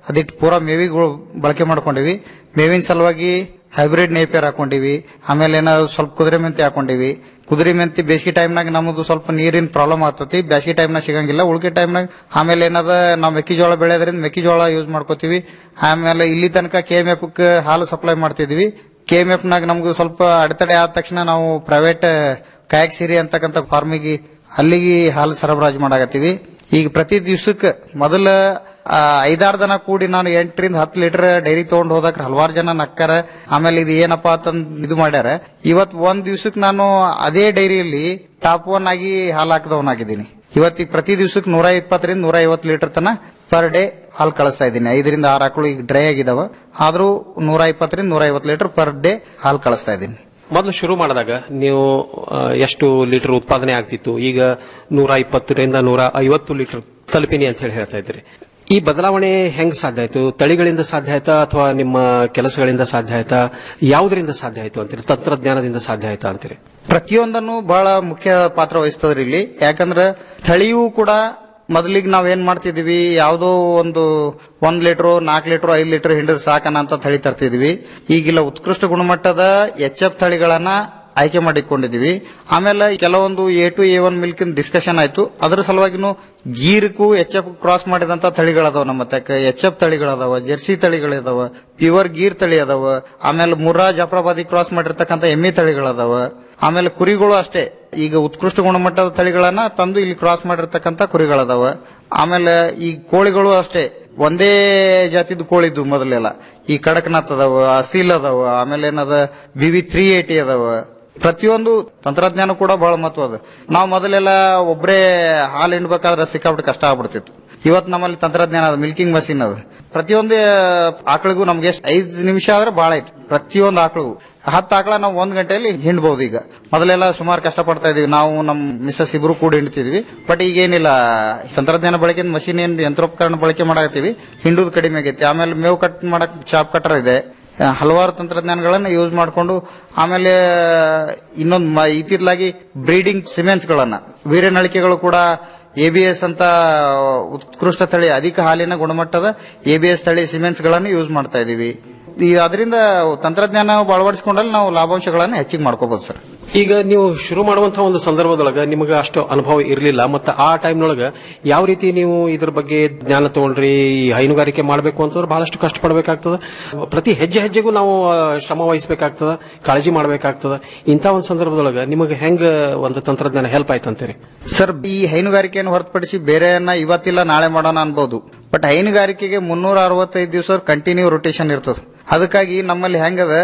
ಅದಿಟ್ಟು ಪೂರಾ ಮೇವಿಗಳು ಬಳಕೆ ಮಾಡ್ಕೊಂಡಿವಿ ಮೇವಿನ ಸಲುವಾಗಿ ಹೈಬ್ರಿಡ್ ನೇಪಿಯರ್ ಹಾಕೊಂಡಿವಿ ಆಮೇಲೆ ಏನಾದ್ರು ಸ್ವಲ್ಪ ಕುದುರೆ ಮೆಂತಿ ಹಾಕೊಂಡಿವಿ ಕುದುರೆ ಮೆಂತಿ ಬೇಸಿಗೆ ಟೈಮ್ನಾಗ ನಮ್ಮದು ಸ್ವಲ್ಪ ನೀರಿನ ಪ್ರಾಬ್ಲಮ್ ಆಗ್ತತಿ ಬೇಸಿಗೆ ಟೈಮ್ನಾಗ ಸಿಗಂಗಿಲ್ಲ ಉಳ್ಕೆ ಟೈಮ್ನಾಗ ಆಮೇಲೆ ಏನದ ನಾವು ಮೆಕ್ಕೆಜೋಳ ಬೆಳೆಯೋದ್ರಿಂದ ಮೆಕ್ಕೆಜೋಳ ಯೂಸ್ ಮಾಡ್ಕೋತೀವಿ ಆಮೇಲೆ ಇಲ್ಲಿ ತನಕ ಕೆ ಎಂ ಎಫ್ ಹಾಲು ಸಪ್ಲೈ ಮಾಡ್ತಿದ್ವಿ ಕೆ ಎಂ ಎಫ್ ನಾಗ ನಮ್ಗೆ ಸ್ವಲ್ಪ ಅಡೆತಡೆ ಆದ ತಕ್ಷಣ ನಾವು ಪ್ರೈವೇಟ್ ಕಾಯಕ್ ಸಿರಿ ಅಂತಕ್ಕಂಥ ಫಾರ್ಮಿಗೆ ಅಲ್ಲಿಗೆ ಹಾಲು ಸರಬರಾಜು ಮಾಡಾಕತ್ತೀವಿ ಈಗ ಪ್ರತಿ ದಿವ್ಸಕ್ಕೆ ಮೊದಲ ಆ, ಐದಾರು ದನ ಕೂಡಿ ನಾನು ಎಂಟರಿಂದ ಹತ್ತು ಲೀಟರ್ ಡೈರಿ ತಗೊಂಡ್ ಹೋದಕ್ರ ಹಲವಾರು ಜನ ನಕ್ಕಾರ ಆಮೇಲೆ ಇದು ಏನಪ್ಪಾ ಅಂತಂದ್ ಇದು ಮಾಡ್ಯಾರ ಇವತ್ ಒಂದ್ ದಿವ್ಸಕ್ಕೆ ನಾನು ಅದೇ ಡೈರಿಯಲ್ಲಿ ಟಾಪ್ ಒನ್ ಆಗಿ ಹಾಲು ಹಾಕದವನಾಗಿದ್ದೀನಿ ಇವತ್ತಿಗೆ ಪ್ರತಿ ದಿವ್ಸಕ್ಕೆ ನೂರ ಇಪ್ಪತ್ತರಿಂದ ನೂರ ಐವತ್ತು ಲೀಟರ್ ತನ ಪರ್ ಡೇ ಹಾಲು ಕಳಿಸ್ತಾ ಇದ್ದೀನಿ ಐದರಿಂದ ಆರು ಆಕಳು ಈಗ ಡ್ರೈ ಆಗಿದಾವ ಆದ್ರೂ ನೂರ ಇಪ್ಪತ್ತರಿಂದ ನೂರ ಐವತ್ತು ಲೀಟರ್ ಪರ್ ಡೇ ಹಾಲು ಕಳಿಸ್ತಾ ಇದ್ದೀನಿ ಮೊದಲು ಶುರು ಮಾಡಿದಾಗ ನೀವು ಆ, ಎಷ್ಟು ಲೀಟರ್ ಉತ್ಪಾದನೆ ಆಗ್ತಿತ್ತು ಈಗ ನೂರ ಇಪ್ಪತ್ತರಿಂದ ನೂರ ಐವತ್ತು ಲೀಟರ್ ತಲುಪಿನಿ ಅಂತ ಹೇಳಿ ಹೇಳ್ತಾ ಇದ್ರಿ ಈ ಬದಲಾವಣೆ ಹೆಂಗ್ ಸಾಧ್ಯ ಆಯ್ತು ತಳಿಗಳಿಂದ ಸಾಧ್ಯ ಆಯ್ತಾ ಅಥವಾ ನಿಮ್ಮ ಕೆಲಸಗಳಿಂದ ಸಾಧ್ಯ ಆಯ್ತಾ ಯಾವುದರಿಂದ ಸಾಧ್ಯ ಆಯ್ತು ಅಂತೀರಿ ತಂತ್ರಜ್ಞಾನದಿಂದ ಸಾಧ್ಯ ಆಯ್ತಾ ಅಂತೀರಿ ಪ್ರತಿಯೊಂದನ್ನು ಬಹಳ ಮುಖ್ಯ ಪಾತ್ರ ವಹಿಸ್ತದ್ರಿ ಇಲ್ಲಿ ಯಾಕಂದ್ರ ತಳಿಯೂ ಕೂಡ ಮೊದಲಿಗೆ ನಾವ್ ಏನ್ ಮಾಡ್ತಿದ್ವಿ ಯಾವ್ದೋ ಒಂದು ಒಂದ್ ಲೀಟರ್ ನಾಲ್ಕು ಲೀಟರ್ ಐದು ಲೀಟರ್ ಹಿಂಡಿದ್ರೆ ಸಾಕನ ಅಂತ ತಳಿ ತರ್ತಿದ್ವಿ ಈಗಿಲ್ಲ ಉತ್ಕೃಷ್ಟ ಗುಣಮಟ್ಟದ ಎಚ್ ಎಫ್ ತಳಿಗಳನ್ನ ಆಯ್ಕೆ ಮಾಡಿಕೊಂಡಿದೀವಿ ಆಮೇಲೆ ಕೆಲವೊಂದು A two A one milk discussion ಆಯ್ತು ಅದ್ರ ಸಲುವಾಗಿನು ಗೀರ್ಕು ಎಚ್ ಎಫ್ ಕ್ರಾಸ್ ಮಾಡಿದಂತ ತಳಿಗಳದಾವ ನಮ್ಮ ತಕ್ಕ ಎಚ್ ಎಫ್ ತಳಿಗಳದಾವ ಜೆರ್ಸಿ ತಳಿಗಳಿದಾವ ಪ್ಯೂರ್ ಗೀರ್ ತಳಿ ಅದಾವ ಆಮೇಲೆ ಮುರ್ರಾ ಜಾಫ್ರಾಬಾದಿ ಕ್ರಾಸ್ ಮಾಡಿರ್ತಕ್ಕಂಥ ಎಮ್ಮಿ ತಳಿಗಳದಾವ ಆಮೇಲೆ ಕುರಿಗಳು ಅಷ್ಟೇ ಈಗ ಉತ್ಕೃಷ್ಟ ಗುಣಮಟ್ಟದ ತಳಿಗಳನ್ನ ತಂದು ಇಲ್ಲಿ ಕ್ರಾಸ್ ಮಾಡಿರ್ತಕ್ಕಂಥ ಕುರಿಗಳದಾವ ಆಮೇಲೆ ಈ ಕೋಳಿಗಳು ಅಷ್ಟೇ ಒಂದೇ ಜಾತಿದ ಕೋಳಿದ್ದು ಮೊದಲೆಲ್ಲ ಈ ಕಡಕ್ನಾಥ್ ಅದಾವ ಅಸೀಲ್ ಅದಾವ ಆಮೇಲೆ ಏನದ ಬಿ ವಿ ತ್ರೀ ಏಟಿ ಅದಾವ ಪ್ರತಿಯೊಂದು ತಂತ್ರಜ್ಞಾನ ಕೂಡ ಬಹಳ ಮಹತ್ವ ಅದ ನಾವು ಮೊದಲೆಲ್ಲ ಒಬ್ಬರೇ ಹಾಲು ಹಿಂಡ್ಬೇಕಾದ್ರೆ ಸಿಕ್ಕಾಬಿಟ್ಟು ಕಷ್ಟ ಆಗ್ಬಿಡ್ತಿತ್ತು ಇವತ್ತು ನಮ್ಮಲ್ಲಿ ತಂತ್ರಜ್ಞಾನ ಅದ ಮಿಲ್ಕಿಂಗ್ ಮಷೀನ್ ಅದ ಪ್ರತಿಯೊಂದು ಆಕಳಿಗೂ ನಮ್ಗೆ ಎಷ್ಟು ಐದು ನಿಮಿಷ ಆದ್ರೆ ಬಹಳ ಆಯ್ತು ಪ್ರತಿಯೊಂದು ಆಕಳಿಗೂ ಹತ್ತು ಆಕಳ ನಾವು ಒಂದ್ ಗಂಟೆಯಲ್ಲಿ ಹಿಂಡ್ಬಹುದು ಈಗ ಮೊದಲೆಲ್ಲ ಸುಮಾರು ಕಷ್ಟ ಪಡ್ತಾ ಇದೀವಿ ನಾವು ನಮ್ಮ ಮಿಸಸ್ ಇಬ್ರು ಕೂಡ ಹಿಂಡ್ತಿದ್ವಿ ಬಟ್ ಈಗ ಏನಿಲ್ಲ ತಂತ್ರಜ್ಞಾನ ಬಳಕೆ ಮಷೀನ್ ಏನ್ ಯಂತ್ರೋಪಕರಣ ಬಳಕೆ ಮಾಡಾಕತ್ತೀವಿ ಹಿಂಡುದು ಕಡಿಮೆ ಆಗೈತಿ ಆಮೇಲೆ ಮೇವು ಕಟ್ ಮಾಡಕ್ ಚಾಪ್ ಕಟ್ಟರ್ ಇದೆ ಆ, ಹಲವಾರು ತಂತ್ರಜ್ಞಾನಗಳನ್ನ ಯೂಸ್ ಮಾಡಿಕೊಂಡು ಆಮೇಲೆ ಇನ್ನೊಂದು ಮ- ಇತ್ತಿತ್ತಲಾಗಿ ಬ್ರೀಡಿಂಗ್ ಸಿಮೆಂಟ್ಸ್ ಗಳನ್ನ ವೀರ್ಯ ನಳಿಕೆಗಳು ಕೂಡ ಎ ಬಿ ಎಸ್ ಅಂತ ಉತ್ಕೃಷ್ಟ ತಳಿ ಅಧಿಕ ಹಾಲಿನ ಗುಣಮಟ್ಟದ ಎ ಬಿ ಎಸ್ ತಳಿ ಸಿಮೆಂಟ್ಸ್ ಗಳನ್ನು ಯೂಸ್ ಮಾಡ್ತಾ ಇದೀವಿ ಈ ಅದರಿಂದ ತಂತ್ರಜ್ಞಾನ ಅಳವಡಿಸಿಕೊಂಡಲ್ಲಿ ನಾವು ಲಾಭಾಂಶಗಳನ್ನು ಹೆಚ್ಚಿಗೆ ಮಾಡ್ಕೋಬಹುದು ಸರ್ ಈಗ ನೀವು ಶುರು ಮಾಡುವಂತಹ ಒಂದು ಸಂದರ್ಭದೊಳಗ ನಿಮಗೆ ಅಷ್ಟು ಅನುಭವ ಇರಲಿಲ್ಲ ಮತ್ತೆ ಆ ಟೈಮ್ನೊಳಗ ಯಾವ ರೀತಿ ನೀವು ಇದ್ರ ಬಗ್ಗೆ ಜ್ಞಾನ ತಗೊಂಡ್ರಿ ಈ ಹೈನುಗಾರಿಕೆ ಮಾಡಬೇಕು ಅಂತಂದ್ರೆ ಬಹಳಷ್ಟು ಕಷ್ಟಪಡಬೇಕಾಗ್ತದ ಪ್ರತಿ ಹೆಜ್ಜೆ ಹೆಜ್ಜೆಗೂ ನಾವು ಆ, ಶ್ರಮ ವಹಿಸಬೇಕಾಗ್ತದ ಕಾಳಜಿ ಮಾಡಬೇಕಾಗ್ತದ ಇಂಥ ಒಂದು ಸಂದರ್ಭದೊಳಗ ನಿಮಗೆ ಹೆಂಗ ಒಂದು ತಂತ್ರಜ್ಞಾನ ಹೆಲ್ಪ್ ಆಯ್ತಂತೀರಿ ಸರ್ ಈ ಹೈನುಗಾರಿಕೆಯನ್ನು ಹೊರತುಪಡಿಸಿ ಬೇರೆಯನ್ನ ಇವತ್ತಿಲ್ಲ ನಾಳೆ ಮಾಡೋಣ ಅನ್ಬೋದು ಬಟ್ ಹೈನುಗಾರಿಕೆಗೆ ಮುನ್ನೂರ ಅರವತ್ತೈದು ದಿವಸ ಕಂಟಿನ್ಯೂ ರೊಟೇಷನ್ ಇರ್ತದೆ ಅದಕ್ಕಾಗಿ ನಮ್ಮಲ್ಲಿ ಹೆಂಗದ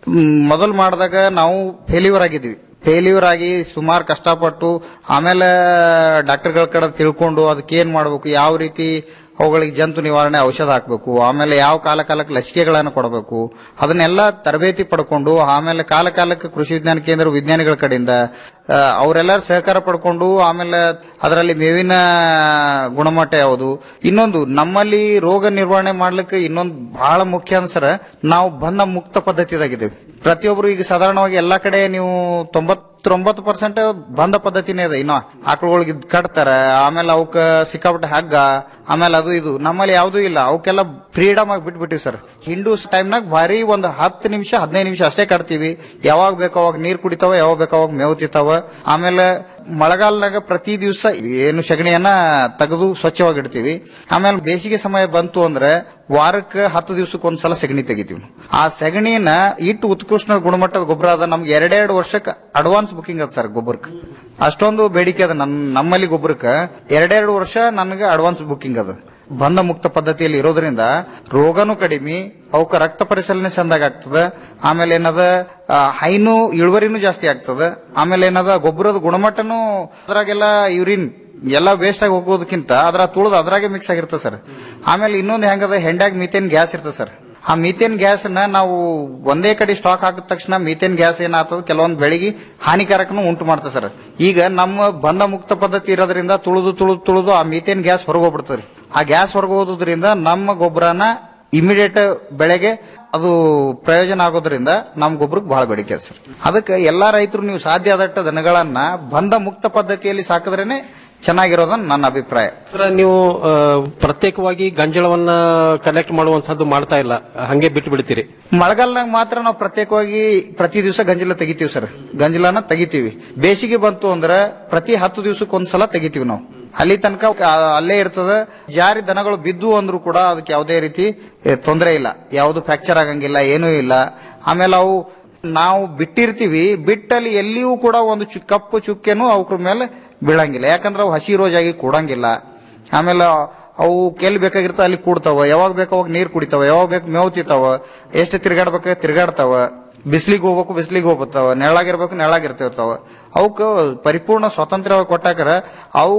ಮೊದಲು ಮಾಡಿದಾಗ ನಾವು ಫೇಲ್ಯೂರ್ ಆಗಿದ್ವಿ ಫೇಲ್ಯೂರ್ ಆಗಿ ಸುಮಾರು ಕಷ್ಟಪಟ್ಟು ಆಮೇಲೆ ಡಾಕ್ಟರ್ಗಳ ಕಡೆ ತಿಳ್ಕೊಂಡು ಅದಕ್ಕೆ ಏನ್ ಮಾಡಬೇಕು ಯಾವ ರೀತಿ ಅವುಗಳಿಗೆ ಜಂತು ನಿವಾರಣೆ ಔಷಧ ಹಾಕಬೇಕು ಆಮೇಲೆ ಯಾವ ಕಾಲ ಕಾಲಕ್ಕೆ ಲಸಿಕೆಗಳನ್ನು ಕೊಡಬೇಕು ಅದನ್ನೆಲ್ಲ ತರಬೇತಿ ಪಡ್ಕೊಂಡು ಆಮೇಲೆ ಕಾಲ ಕಾಲಕ್ಕೆ ಕೃಷಿ ವಿಜ್ಞಾನ ಕೇಂದ್ರ ವಿಜ್ಞಾನಿಗಳ ಕಡೆಯಿಂದ ಆ, ಅವರೆಲ್ಲರ ಸಹಕಾರ ಪಡ್ಕೊಂಡು ಆಮೇಲೆ ಅದರಲ್ಲಿ ಮೇವಿನ ಗುಣಮಟ್ಟ ಯಾವುದು ಇನ್ನೊಂದು ನಮ್ಮಲ್ಲಿ ರೋಗ ನಿರ್ವಹಣೆ ಮಾಡ್ಲಿಕ್ಕೆ ಇನ್ನೊಂದು ಬಹಳ ಮುಖ್ಯ ಅನ್ಸರ ನಾವು ಬಂದ ಮುಕ್ತ ಪದ್ಧತಿದಾಗಿದ್ದೇವೆ ಪ್ರತಿಯೊಬ್ಬರು ಈಗ ಸಾಧಾರಣವಾಗಿ ಎಲ್ಲಾ ಕಡೆ ನೀವು ತೊಂಬತ್ತೊಂಬತ್ತು ಪರ್ಸೆಂಟ್ ಬಂದ ಪದ್ಧತಿನೇ ಇದೆ ಇನ್ನ ಆಕಳುಗಳಿಗೆ ಕಟ್ತಾರ ಆಮೇಲೆ ಅವಕ್ಕ ಸಿಕ್ಕಾಪಟ್ಟೆ ಹಗ್ಗ ಆಮೇಲೆ ಅದು ಇದು ನಮ್ಮಲ್ಲಿ ಯಾವುದೂ ಇಲ್ಲ ಅವಕ್ಕೆಲ್ಲ ಫ್ರೀಡಮ್ ಆಗಿ ಬಿಟ್ಬಿಟ್ಟಿವಿ ಸರ್ ಹಿಂಡೂ ಟೈಮ್ನಾಗ ಭಾರಿ ಒಂದು ಹತ್ತು ನಿಮಿಷ ಹದಿನೈದು ನಿಮಿಷ ಅಷ್ಟೇ ಕಟ್ತೀವಿ ಯಾವಾಗ ಬೇಕೋ ಅವಾಗ ನೀರ್ ಕುಡಿತಾವ ಯಾವಾಗ ಬೇಕೋ ಅವಾಗ ಮೇವು ತಿಂತಾವ ಆಮೇಲೆ ಮಳೆಗಾಲನಾಗ ಪ್ರತಿ ದಿವಸ ಏನು ಸಗಣಿಯನ್ನ ತೆಗೆದು ಸ್ವಚ್ಛವಾಗಿ ಇಡ್ತೀವಿ ಆಮೇಲೆ ಬೇಸಿಗೆ ಸಮಯ ಬಂತು ಅಂದ್ರೆ ವಾರಕ್ಕೆ ಹತ್ತು ದಿವಸಕ್ಕೆ ಒಂದ್ಸಲ ಸಗಣಿ ತೆಗಿತೀವಿ ಆ ಸಗಣಿನ ಇಟ್ಟು ಉತ್ಕೃಷ್ಟ ಗುಣಮಟ್ಟದ ಗೊಬ್ಬರ ಅದ ನಮ್ಗೆ ಎರಡೆರಡು ವರ್ಷಕ್ಕೆ ಅಡ್ವಾನ್ಸ್ ಬುಕಿಂಗ್ ಅದ ಸರ್ ಗೊಬ್ಬರಕ್ಕೆ ಅಷ್ಟೊಂದು ಬೇಡಿಕೆ ಅದ ನನ್ ನಮ್ಮಲ್ಲಿ ಗೊಬ್ಬರಕ್ಕೆ ಎರಡೆರಡು ವರ್ಷ ನನಗೆ ಅಡ್ವಾನ್ಸ್ ಬುಕಿಂಗ್ ಅದ ಬಂಧ ಮುಕ್ತ ಪದ್ಧತಿಯಲ್ಲಿ ಇರೋದ್ರಿಂದ ರೋಗನೂ ಕಡಿಮೆ ಅವಕ್ಕ ರಕ್ತ ಪರಿಶೀಲನೆ ಚಂದಾಗ ಆಗ್ತದ ಆಮೇಲೆ ಏನದ ಆ, ಹೈನು ಇಳುವರಿನೂ ಜಾಸ್ತಿ ಆಗ್ತದ ಆಮೇಲೆ ಏನದ ಗೊಬ್ಬರದ ಗುಣಮಟ್ಟನೂ ಅದ್ರಾಗೆಲ್ಲ ಯೂರಿನ್ ಎಲ್ಲ ವೇಸ್ಟ್ ಆಗಿ ಹೋಗೋದಕ್ಕಿಂತ ಅದ್ರ ತುಳಿದು ಅದ್ರಾಗೆ ಮಿಕ್ಸ್ ಆಗಿರ್ತದೆ ಸರ್ ಆಮೇಲೆ ಇನ್ನೊಂದು ಹೆಂಗದ ಹೆಂಡ್ಯಾಗ ಮೀಥೇನ್ ಗ್ಯಾಸ್ ಇರ್ತದೆ ಸರ್ ಆ ಮೀಥೇನ್ ಗ್ಯಾಸ್ ನ ನಾವು ಒಂದೇ ಕಡೆ ಸ್ಟಾಕ್ ಹಾಕಿದ ತಕ್ಷಣ ಮೀಥೇನ್ ಗ್ಯಾಸ್ ಏನಾಗ್ತದ ಕೆಲವೊಂದು ಬೆಳೆಗೆ ಹಾನಿಕಾರಕನು ಉಂಟು ಮಾಡ್ತದೆ ಸರ್ ಈಗ ನಮ್ಮ ಬಂಧ ಮುಕ್ತ ಪದ್ಧತಿ ಇರೋದ್ರಿಂದ ತುಳಿದು ತುಳಿದು ತುಳಿದು ಆ ಮೀಥೇನ್ ಗ್ಯಾಸ್ ಹೊರಗೆ ಹೋಗ್ಬಿಡ್ತದೆ ಆ ಗ್ಯಾಸ್ ಹೊರಗೆ ಹೋಗೋದ್ರಿಂದ ನಮ್ಮ ಗೊಬ್ಬರನ ಇಮಿಡಿಯೇಟ್ ಬೆಳೆಗೆ ಅದು ಪ್ರಯೋಜನ ಆಗೋದ್ರಿಂದ ನಮ್ಮ ಗೊಬ್ಬರಕ್ಕೆ ಬಹಳ ಬೇಡಿಕೆ ಇದೆ ಸರ್ ಅದಕ್ಕೆ ಎಲ್ಲಾ ರೈತರು ನೀವು ಸಾಧ್ಯ ಆದಟ್ಟ ದನಗಳನ್ನ ಬಂಧ ಮುಕ್ತ ಪದ್ಧತಿಯಲ್ಲಿ ಸಾಕಿದ್ರೇನೆ ಚೆನ್ನಾಗಿರೋದನ್ನ ನನ್ನ ಅಭಿಪ್ರಾಯ ಅಂದ್ರೆ ನೀವು ಆ, ಪ್ರತ್ಯೇಕವಾಗಿ ಗಂಜಳವನ್ನ ಕಲೆಕ್ಟ್ ಮಾಡುವಂತಹದ್ದು ಮಾಡ್ತಾ ಇಲ್ಲ ಹಂಗೆ ಬಿಟ್ಟು ಬಿಡ್ತೀರಿ ಮಳೆಗಾಲನಾಗ ಮಾತ್ರ ನಾವು ಪ್ರತ್ಯೇಕವಾಗಿ ಪ್ರತಿ ದಿವಸ ಗಂಜಲ ತೆಗಿತೀವಿ ಸರ್ ಗಂಜಲನ ತೆಗಿತೀವಿ ಬೇಸಿಗೆ ಬಂತು ಅಂದ್ರೆ ಪ್ರತಿ ಹತ್ತು ದಿವಸಕ್ಕೆ ಒಂದ್ಸಲ ತೆಗಿತೀವಿ ನಾವು ಅಲ್ಲಿ ತನಕ ಆ, ಅಲ್ಲೇ ಇರ್ತದ ಜಾರಿ ದನಗಳು ಬಿದ್ದು ಅಂದ್ರೂ ಕೂಡ ಅದಕ್ಕೆ ಯಾವುದೇ ರೀತಿ ತೊಂದರೆ ಇಲ್ಲ ಯಾವುದು ಫ್ರಾಕ್ಚರ್ ಆಗಂಗಿಲ್ಲ ಏನೂ ಇಲ್ಲ ಆಮೇಲೆ ಅವು ನಾವು ಬಿಟ್ಟಿರ್ತೀವಿ ಬಿಟ್ಟಲ್ಲಿ ಎಲ್ಲಿಯೂ ಕೂಡ ಒಂದು ಚು- ಕಪ್ಪು ಚುಕ್ಕೆನೂ ಅವ್ರ ಮೇಲೆ ಬೀಳಂಗಿಲ್ಲ ಯಾಕಂದ್ರೆ ಅವು ಹಸಿ ರೋಜಾಗಿ ಕೂಡಂಗಿಲ್ಲ ಆಮೇಲೆ ಅವು ಕೆಲ್ ಬೇಕಾಗಿರ್ತಾವ ಅಲ್ಲಿ ಕೂಡ್ತಾವ ಯಾವಾಗ ಬೇಕು ಅವಾಗ ನೀರ್ ಕುಡಿತಾವ ಯಾವಾಗ ಬೇಕು ಮೇವ್ ತಿಂತಾವ ಎಷ್ಟು ತಿರ್ಗಾಡ್ಬೇಕು ತಿರ್ಗಾಡ್ತಾವ ಬಿಸ್ಲಿಗೆ ಹೋಗ್ಬೇಕು ಬಿಸ್ಲಿಗೆ ಹೋಗ್ತಾವ ನೆಳಾಗಿರ್ಬೇಕು ನೆಳಾಗಿರ್ತಿರ್ತಾವ ಅವಕ್ಕ ಪರಿಪೂರ್ಣ ಸ್ವಾತಂತ್ರ್ಯವಾಗಿ ಕೊಟ್ಟಾಕರ ಅವು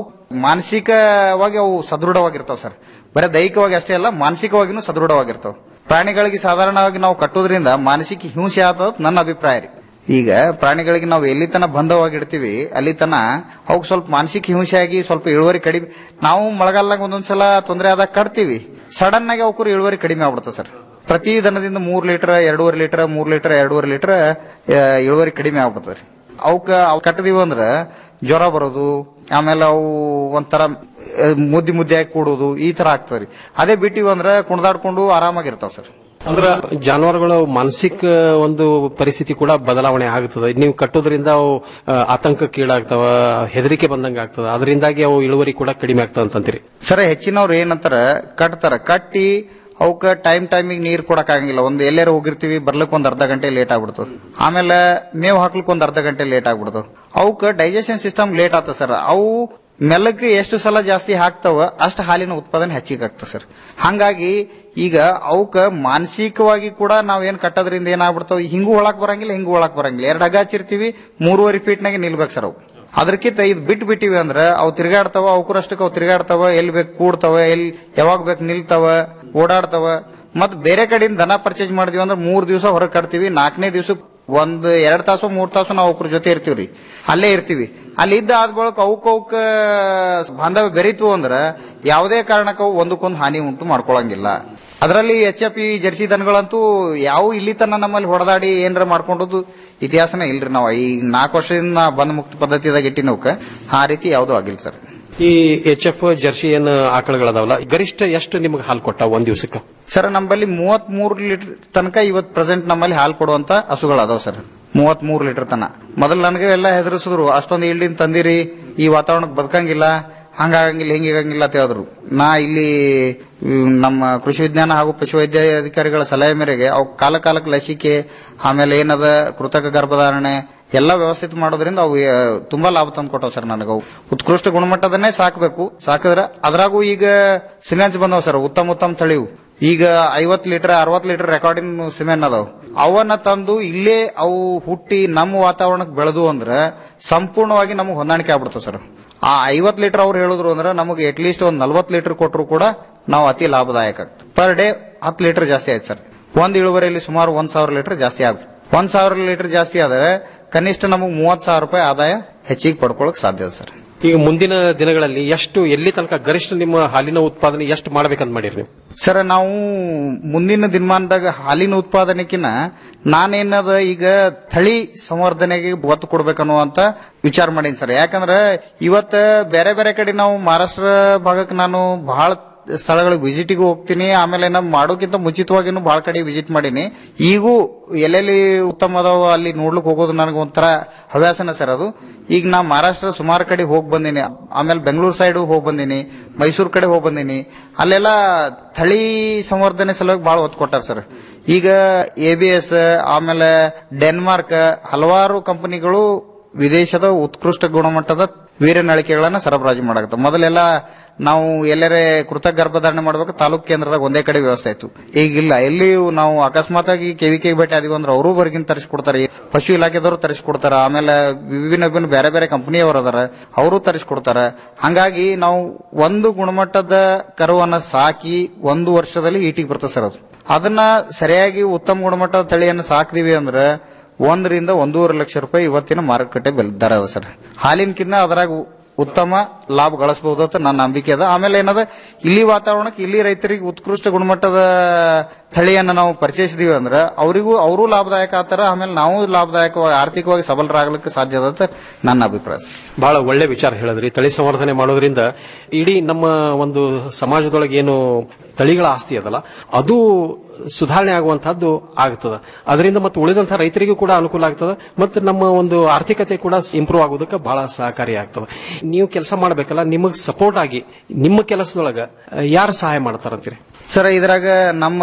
ಮಾನಸಿಕವಾಗಿ ಅವು ಸದೃಢವಾಗಿರ್ತಾವ ಸರ್ ಬರೀ ದೈಹಿಕವಾಗಿ ಅಷ್ಟೇ ಅಲ್ಲ ಮಾನಸಿಕವಾಗಿನೂ ಸದೃಢವಾಗಿರ್ತಾವ ಪ್ರಾಣಿಗಳಿಗೆ ಸಾಧಾರಣವಾಗಿ ನಾವು ಕಟ್ಟೋದ್ರಿಂದ ಮಾನಸಿಕ ಹಿಂಸೆ ಆತದ ನನ್ನ ಅಭಿಪ್ರಾಯ ರೀ ಈಗ ಪ್ರಾಣಿಗಳಿಗೆ ನಾವು ಎಲ್ಲಿ ತನ ಬಂಧವಾಗಿಡ್ತೀವಿ ಅಲ್ಲಿ ತನ ಅವಕ್ಕೆ ಸ್ವಲ್ಪ ಮಾನಸಿಕ ಹಿಂಸೆ ಆಗಿ ಸ್ವಲ್ಪ ಇಳುವರಿ ಕಡಿಮೆ ನಾವು ಮಳೆಗಾಲದಾಗ ಒಂದೊಂದ್ಸಲ ತೊಂದರೆ ಆದಾಗ ಕಟ್ತೀವಿ ಸಡನ್ ಆಗಿ ಅವಕ್ಕೂ ಇಳುವರಿ ಕಡಿಮೆ ಆಗ್ಬಿಡುತ್ತೆ ಸರ್ ಪ್ರತಿ ದನದಿಂದ ಮೂರ್ ಲೀಟರ್ ಎರಡೂವರೆ ಲೀಟರ್ ಮೂರ್ ಲೀಟರ್ ಎರಡೂವರೆ ಲೀಟರ್ ಇಳುವರಿ ಕಡಿಮೆ ಆಗ್ಬಿಡ್ತದೆ ರೀ ಅವಕ್ಕ ಅವ್ ಕಟ್ಟದೀವಿ ಅಂದ್ರ ಜ್ವರ ಬರೋದು ಆಮೇಲೆ ಅವು ಒಂಥರ ಆ, ಮುದ್ದಿ ಮುದ್ದೆ ಕೂಡೋದು ಈ ತರ ಆಗ್ತವ್ರಿ ಅದೇ ಬಿಟ್ಟಿವಿ ಅಂದ್ರ ಕುಣ್ದಾಡ್ಕೊಂಡು ಆರಾಮಾಗಿರ್ತಾವ ಸರ್ ಅಂದ್ರ ಜಾನುವಾರುಗಳು ಮಾನಸಿಕ ಒಂದು ಪರಿಸ್ಥಿತಿ ಕೂಡ ಬದಲಾವಣೆ ಆಗುತ್ತದೆ ನೀವು ಕಟ್ಟೋದ್ರಿಂದ ಅವು ಆ, ಆತಂಕಕ್ಕೀಡಾಗ್ತಾವ ಹೆದರಿಕೆ ಬಂದಂಗ ಆಗ್ತದ ಅದರಿಂದಾಗಿ ಅವು ಇಳುವರಿ ಕೂಡ ಕಡಿಮೆ ಆಗ್ತದ ಅಂತಂತೀರಿ ಸರ್ ಹೆಚ್ಚಿನವ್ರು ಏನಂತಾರ ಕಟ್ತಾರ ಕಟ್ಟಿ ಅವಕ್ಕ ಟೈಮ್ ಟೈಮಿಗೆ ನೀರ್ ಕೊಡಕ್ ಆಗಂಗಿಲ್ಲ ಒಂದ್ ಎಲ್ಲಾರು ಹೋಗಿರ್ತೀವಿ ಬರ್ಲಿಕ್ ಒಂದ್ ಅರ್ಧ ಗಂಟೆ ಲೇಟ್ ಆಗ್ಬಿಡ್ತದ ಆಮೇಲೆ ಮೇವ್ ಹಾಕ್ಲಿಕ್ ಒಂದ್ ಅರ್ಧ ಗಂಟೆ ಲೇಟ್ ಆಗ್ಬಿಡ್ತದ ಅವಕ್ಕ ಡೈಜೆಷನ್ ಸಿಸ್ಟಮ್ ಲೇಟ್ ಆಗ್ತದ ಸರ್ ಅವು ಮೆಲ್ಲಕ್ಕೆ ಎಷ್ಟು ಸಲ ಜಾಸ್ತಿ ಹಾಕ್ತಾವ ಅಷ್ಟು ಹಾಲಿನ ಉತ್ಪಾದನೆ ಹೆಚ್ಚಿಗೆ ಆಗ್ತದೆ ಸರ್ ಹಂಗಾಗಿ ಈಗ ಅವಕ್ಕ ಮಾನಸಿಕವಾಗಿ ಕೂಡ ನಾವ್ ಏನ್ ಕಟ್ಟೋದ್ರಿಂದ ಏನಾಗ್ಬಿಡ್ತಾವ ಹಿಂಗೂ ಒಳಕ್ ಬರಂಗಿಲ್ಲ ಹಿಂಗೂ ಒಳಕ್ ಬರಂಗಿಲ್ಲ ಎರಡ್ ಹಗ್ಗ ಹಚ್ಚಿರ್ತೀವಿ ಮೂರುವರೆ ಫೀಟ್ನಾಗೆ ನಿಲ್ಬೇಕು ಸರ್ ಅವು ಅದಕ್ಕಿಂತ ಇದು ಬಿಟ್ಟು ಬಿಟ್ಟಿವಿ ಅಂದ್ರ ಅವು ತಿರ್ಗಾಡ್ತಾವ ಅವಕರಷ್ಟಕ್ಕೆ ಅವು ತಿರ್ಗಾಡ್ತಾವ ಎಲ್ಲಿ ಬೇಕು ಕೂಡ್ತಾವ ಎಲ್ಲಿ ಯಾವಾಗ ಬೇಕು ನಿಲ್ತಾವ ಓಡಾಡ್ತಾವ ಮತ್ ಬೇರೆ ಕಡೆಯಿಂದ ದನ ಪರ್ಚೇಸ್ ಮಾಡಿದ್ವಿ ಅಂದ್ರೆ ಮೂರ್ ದಿವಸ ಹೊರಗೆ ಕಟ್ತೀವಿ ನಾಲ್ಕನೇ ದಿವಸಕ್ಕೆ ಒಂದ್ ಎರಡ್ ತಾಸು ಮೂರ್ ತಾಸು ನಾವು ಅವ್ರ ಜೊತೆ ಇರ್ತೀವ್ರಿ ಅಲ್ಲೇ ಇರ್ತೀವಿ ಅಲ್ಲಿ ಇದ್ದ ಆದ ಬಳಿಕ ಅವಕ್ ಅವಕ್ ಬಾಂಧವ್ಯ ಬೆರೀತು ಅಂದ್ರ ಯಾವುದೇ ಕಾರಣಕ್ಕ ಅವು ಒಂದಕ್ಕೊಂದು ಹಾನಿ ಉಂಟು ಮಾಡ್ಕೊಳಂಗಿಲ್ಲ ಅದರಲ್ಲಿ ಎಚ್ ಎಫ್ ಇ ಜರ್ಸಿ ದನಗಳಂತೂ ಯಾವ ಇಲ್ಲಿ ತನ ನಮ್ಮಲ್ಲಿ ಹೊಡೆದಾಡಿ ಏನಾರ ಮಾಡ್ಕೊಂಡದ್ದು ಇತಿಹಾಸನೇ ಇಲ್ರಿ ನಾವು ಈ ನಾಲ್ಕು ವರ್ಷದಿಂದ ಬಂದ ಮುಕ್ತ ಪದ್ಧತಿದಾಗ ಇಟ್ಟಿನವಕ್ಕ ಆ ರೀತಿ ಯಾವ್ದು ಆಗಿಲ್ಲ ಸರ್ ಈ ಎಚ್ ಎಫ್ ಜರ್ಸಿ ಏನ್ ಆಕಳಗಳದಾವಲ್ಲ ಗರಿಷ್ಠ ಎಷ್ಟು ನಿಮ್ಗೆ ಹಾಲು ಕೊಟ್ಟ ಒಂದ್ ದಿವಸಕ್ಕೆ ಸರ್ ನಮ್ಮಲ್ಲಿ ಮೂವತ್ ಮೂರು ಲೀಟರ್ ತನಕ ಇವತ್ ಪ್ರೆಸೆಂಟ್ ನಮ್ಮಲ್ಲಿ ಹಾಲು ಕೊಡುವಂತ ಹಸುಗಳು ಅದಾವ ಸರ್ ಮೂವತ್ ಮೂರು ಲೀಟರ್ ತನ ಮೊದಲು ನನಗೆ ಎಲ್ಲ ಹೆದರ್ಸಿದ್ರು ಅಷ್ಟೊಂದು ಇಲ್ಡಿನ್ ತಂದಿರಿ ಈ ವಾತಾವರಣಕ್ಕೆ ಬದುಕಂಗಿಲ್ಲ ಹಂಗಾಗಂಗಿಲ್ಲ ಹಿಂಗಿಗಂಗಿಲ್ಲ ಅಂತ ಹೇಳಿದ್ರು ನಾ ಇಲ್ಲಿ ಇವ್ ನಮ್ಮ ಕೃಷಿ ವಿಜ್ಞಾನ ಹಾಗೂ ಪಶುವೈದ್ಯ ಅಧಿಕಾರಿಗಳ ಸಲಹೆ ಮೇರೆಗೆ ಅವು ಕಾಲ ಕಾಲಕ್ಕೆ ಲಸಿಕೆ ಆಮೇಲೆ ಏನದ ಕೃತಕ ಗರ್ಭಧಾರಣೆ ಎಲ್ಲ ವ್ಯವಸ್ಥಿತ ಮಾಡೋದ್ರಿಂದ ಅವು ಆ, ತುಂಬಾ ಲಾಭ ತಂದು ಕೊಟ್ಟವು ಸರ್ ನನಗೆ ಅವು ಉತ್ಕೃಷ್ಟ ಗುಣಮಟ್ಟದನ್ನೇ ಸಾಕಬೇಕು ಸಾಕಿದ್ರೆ ಅದ್ರಾಗೂ ಈಗ ಸಿಮೆಂಟ್ಸ್ ಬಂದವ ಸರ್ ಉತ್ತಮ ಉತ್ತಮ ತಳಿವು ಈಗ ಐವತ್ ಲೀಟರ್ ಅರವತ್ ಲೀಟರ್ ರೆಕಾರ್ಡಿಂಗ್ ಸಿಮೆಂಟ್ ಅದಾವ ಅವನ್ನ ತಂದು ಇಲ್ಲೇ ಅವು ಹುಟ್ಟಿ ನಮ್ಮ ವಾತಾವರಣಕ್ಕೆ ಬೆಳೆದು ಅಂದ್ರೆ ಸಂಪೂರ್ಣವಾಗಿ ನಮಗೆ ಹೊಂದಾಣಿಕೆ ಆಗ್ಬಿಡ್ತಾವ ಸರ್ ಆ ಐವತ್ ಲೀಟರ್ ಅವ್ರು ಹೇಳಿದ್ರು ಅಂದ್ರೆ ನಮಗೆ ಅಟ್ ಲೀಸ್ಟ್ ಒಂದ್ ನಲ್ವತ್ ಲೀಟರ್ ಕೊಟ್ಟರು ಕೂಡ ನಾವು ಅತಿ ಲಾಭದಾಯಕ ಪರ್ ಡೇ ಹತ್ತು ಲೀಟರ್ ಜಾಸ್ತಿ ಆಯ್ತು ಸರ್ ಒಂದ್ ಇಳುವರಿಯಲ್ಲಿ ಸುಮಾರು ಒಂದ್ ಸಾವಿರ ಲೀಟರ್ ಜಾಸ್ತಿ ಆಗುತ್ತೆ ಒಂದ್ ಸಾವಿರ ಲೀಟರ್ ಜಾಸ್ತಿ ಆದ್ರೆ ಕನಿಷ್ಠ ನಮಗೆ ಮೂವತ್ ಸಾವಿರ ರೂಪಾಯಿ ಆದಾಯ ಹೆಚ್ಚಿಗೆ ಪಡ್ಕೊಳಕ್ ಸಾಧ್ಯ ಇದೆ ಸರ್ ಈಗ ಮುಂದಿನ ದಿನಗಳಲ್ಲಿ ಎಷ್ಟು ಎಲ್ಲಿ ತನಕ ಗರಿಷ್ಠ ನಿಮ್ಮ ಹಾಲಿನ ಉತ್ಪಾದನೆ ಎಷ್ಟು ಮಾಡ್ಬೇಕಂತ ಮಾಡಿರಿ ನೀವು ಸರ್ ನಾವು ಮುಂದಿನ ದಿನಮಾನದಾಗ ಹಾಲಿನ ಉತ್ಪಾದನೆಕಿನ ನಾನೇನದ ಈಗ ತಳಿ ಸಂವರ್ಧನೆಗೆ ಒತ್ತು ಕೊಡ್ಬೇಕನ್ನುವಂತ ವಿಚಾರ ಮಾಡೀನಿ ಸರ್ ಯಾಕಂದ್ರೆ ಇವತ್ತ ಬೇರೆ ಬೇರೆ ಕಡೆ ನಾವು ಮಹಾರಾಷ್ಟ್ರ ಭಾಗಕ್ಕೆ ನಾನು ಬಹಳ ಸ್ಥಳಗಳಿಗೆ ವಿಸಿಟಿಗೆ ಹೋಗ್ತೀನಿ ಆಮೇಲೆ ನಮ್ಮ ಮಾಡೋಕ್ಕಿಂತ ಮುಂಚಿತವಾಗಿನೂ ಬಹಳ ಕಡೆ ವಿಸಿಟ್ ಮಾಡೀನಿ ಈಗೂ ಎಲ್ಲೆಲ್ಲಿ ಉತ್ತಮ ಅದಾವ ಅಲ್ಲಿ ನೋಡ್ಲಿಕ್ಕೆ ಹೋಗೋದು ನನಗೆ ಒಂಥರ ಹವ್ಯಾಸನ ಸರ್ ಅದು ಈಗ ನಾ ಮಹಾರಾಷ್ಟ್ರ ಸುಮಾರು ಕಡೆ ಹೋಗಿ ಬಂದೀನಿ ಆಮೇಲೆ ಬೆಂಗಳೂರು ಸೈಡ್ ಹೋಗಿ ಬಂದೀನಿ ಮೈಸೂರು ಕಡೆ ಹೋಗಿ ಬಂದೀನಿ ಅಲ್ಲೆಲ್ಲ ತಳಿ ಸಂವರ್ಧನೆ ಸಲುವಾಗಿ ಬಹಳ ಒತ್ತು ಕೊಟ್ಟಾರ ಸರ್ ಈಗ ಎ ಬಿ ಎಸ್ ಆಮೇಲೆ ಡೆನ್ಮಾರ್ಕ್ ಹಲವಾರು ಕಂಪನಿಗಳು ವಿದೇಶದ ಉತ್ಕೃಷ್ಟ ಗುಣಮಟ್ಟದ ವೀರ್ಯನಳಿಕೆಗಳನ್ನ ಸರಬರಾಜು ಮಾಡಾಕತ್ತ ಮೊದಲೆಲ್ಲ ನಾವು ಎಲ್ಲರೇ ಕೃತಕ ಗರ್ಭಧಾರಣೆ ಮಾಡ್ಬೇಕು ತಾಲೂಕ್ ಕೇಂದ್ರದಾಗ ಒಂದೇ ಕಡೆ ವ್ಯವಸ್ಥೆ ಆಯ್ತು ಈಗಿಲ್ಲ ಎಲ್ಲಿ ನಾವು ಅಕಸ್ಮಾತ್ ಆಗಿ ಕೆವಿಕೆ ಭೇಟಿ ಆದಿವಿ ಅಂದ್ರೆ ಅವರು ಹೊರಗಿನ ತರಿಸ್ಕೊಡ್ತಾರೆ ಪಶು ಇಲಾಖೆದವರು ತರಿಸ್ಕೊಡ್ತಾರ ಆಮೇಲೆ ವಿಭಿನ್ನ ವಿಭಿನ್ನ ಬೇರೆ ಬೇರೆ ಕಂಪನಿಯವರು ಅದಾರ ಅವರು ತರಿಸ್ಕೊಡ್ತಾರ ಹಂಗಾಗಿ ನಾವು ಒಂದು ಗುಣಮಟ್ಟದ ಕರುವನ್ನ ಸಾಕಿ ಒಂದು ವರ್ಷದಲ್ಲಿ ಈಟಿಗೆ ಬರ್ತದೆ ಸರ್ ಅದು ಅದನ್ನ ಸರಿಯಾಗಿ ಉತ್ತಮ ಗುಣಮಟ್ಟದ ತಳಿಯನ್ನು ಸಾಕ್ದಿವಿ ಅಂದ್ರೆ ಒಂದರಿಂದ ಒಂದೂವರೆ ಲಕ್ಷ ರೂಪಾಯಿ ಇವತ್ತಿನ ಮಾರುಕಟ್ಟೆ ಬೆಲೆ ದರ ಅದ ಸರ್ ಹಾಲಿನಕಿನ್ನ ಅದರಾಗ ಉ- ಉತ್ತಮ ಲಾಭ ಗಳಿಸಬಹುದು ಅಂತ ನನ್ನ ನಂಬಿಕೆ ಅದ ಆಮೇಲೆ ಏನದ ಇಲ್ಲಿ ವಾತಾವರಣಕ್ಕೆ ಇಲ್ಲಿ ರೈತರಿಗೆ ಉತ್ಕೃಷ್ಟ ಗುಣಮಟ್ಟದ ತಳಿಯನ್ನ ನಾವು ಪರಿಚಯಿಸಿದೀವಿ ಅಂದ್ರೆ ಅವರಿಗೂ ಅವರು ಲಾಭದಾಯಕ ಆತರ ಆಮೇಲೆ ನಾವು ಲಾಭದಾಯಕವಾಗಿ ಆರ್ಥಿಕವಾಗಿ ಸಬಲರಾಗಲಿಕ್ಕೆ ಸಾಧ್ಯ ಅದ ಅಂತ ನನ್ನ ಅಭಿಪ್ರಾಯ ಸರ್. ಬಹಳ ಒಳ್ಳೆ ವಿಚಾರ ಹೇಳಿದ್ರಿ ತಳಿ ಸಂವರ್ಧನೆ ಮಾಡೋದ್ರಿಂದ ಇಡೀ ನಮ್ಮ ಒಂದು ಸಮಾಜದೊಳಗೆ ಏನು ತಳಿಗಳ ಆಸ್ತಿ ಅದಲ್ಲ ಅದು ಸುಧಾರಣೆ ಆಗುವಂತಹದ್ದು ಆಗ್ತದ ಅದರಿಂದ ಮತ್ತು ಉಳಿದಂತಹ ರೈತರಿಗೂ ಕೂಡ ಅನುಕೂಲ ಆಗ್ತದ ಮತ್ತು ನಮ್ಮ ಒಂದು ಆರ್ಥಿಕತೆ ಕೂಡ ಇಂಪ್ರೂವ್ ಆಗೋದಕ್ಕೆ ಬಹಳ ಸಹಕಾರಿ ಆಗ್ತದ ನೀವು ಕೆಲಸ ಮಾಡಬೇಕಲ್ಲ ನಿಮಗೆ ಸಪೋರ್ಟ್ ಆಗಿ ನಿಮ್ಮ ಕೆಲಸದೊಳಗ ಯಾರು ಸಹಾಯ ಮಾಡ್ತಾರಂತೀರಿ ಸರ್ ಇದ್ರಾಗ ನಮ್ಮ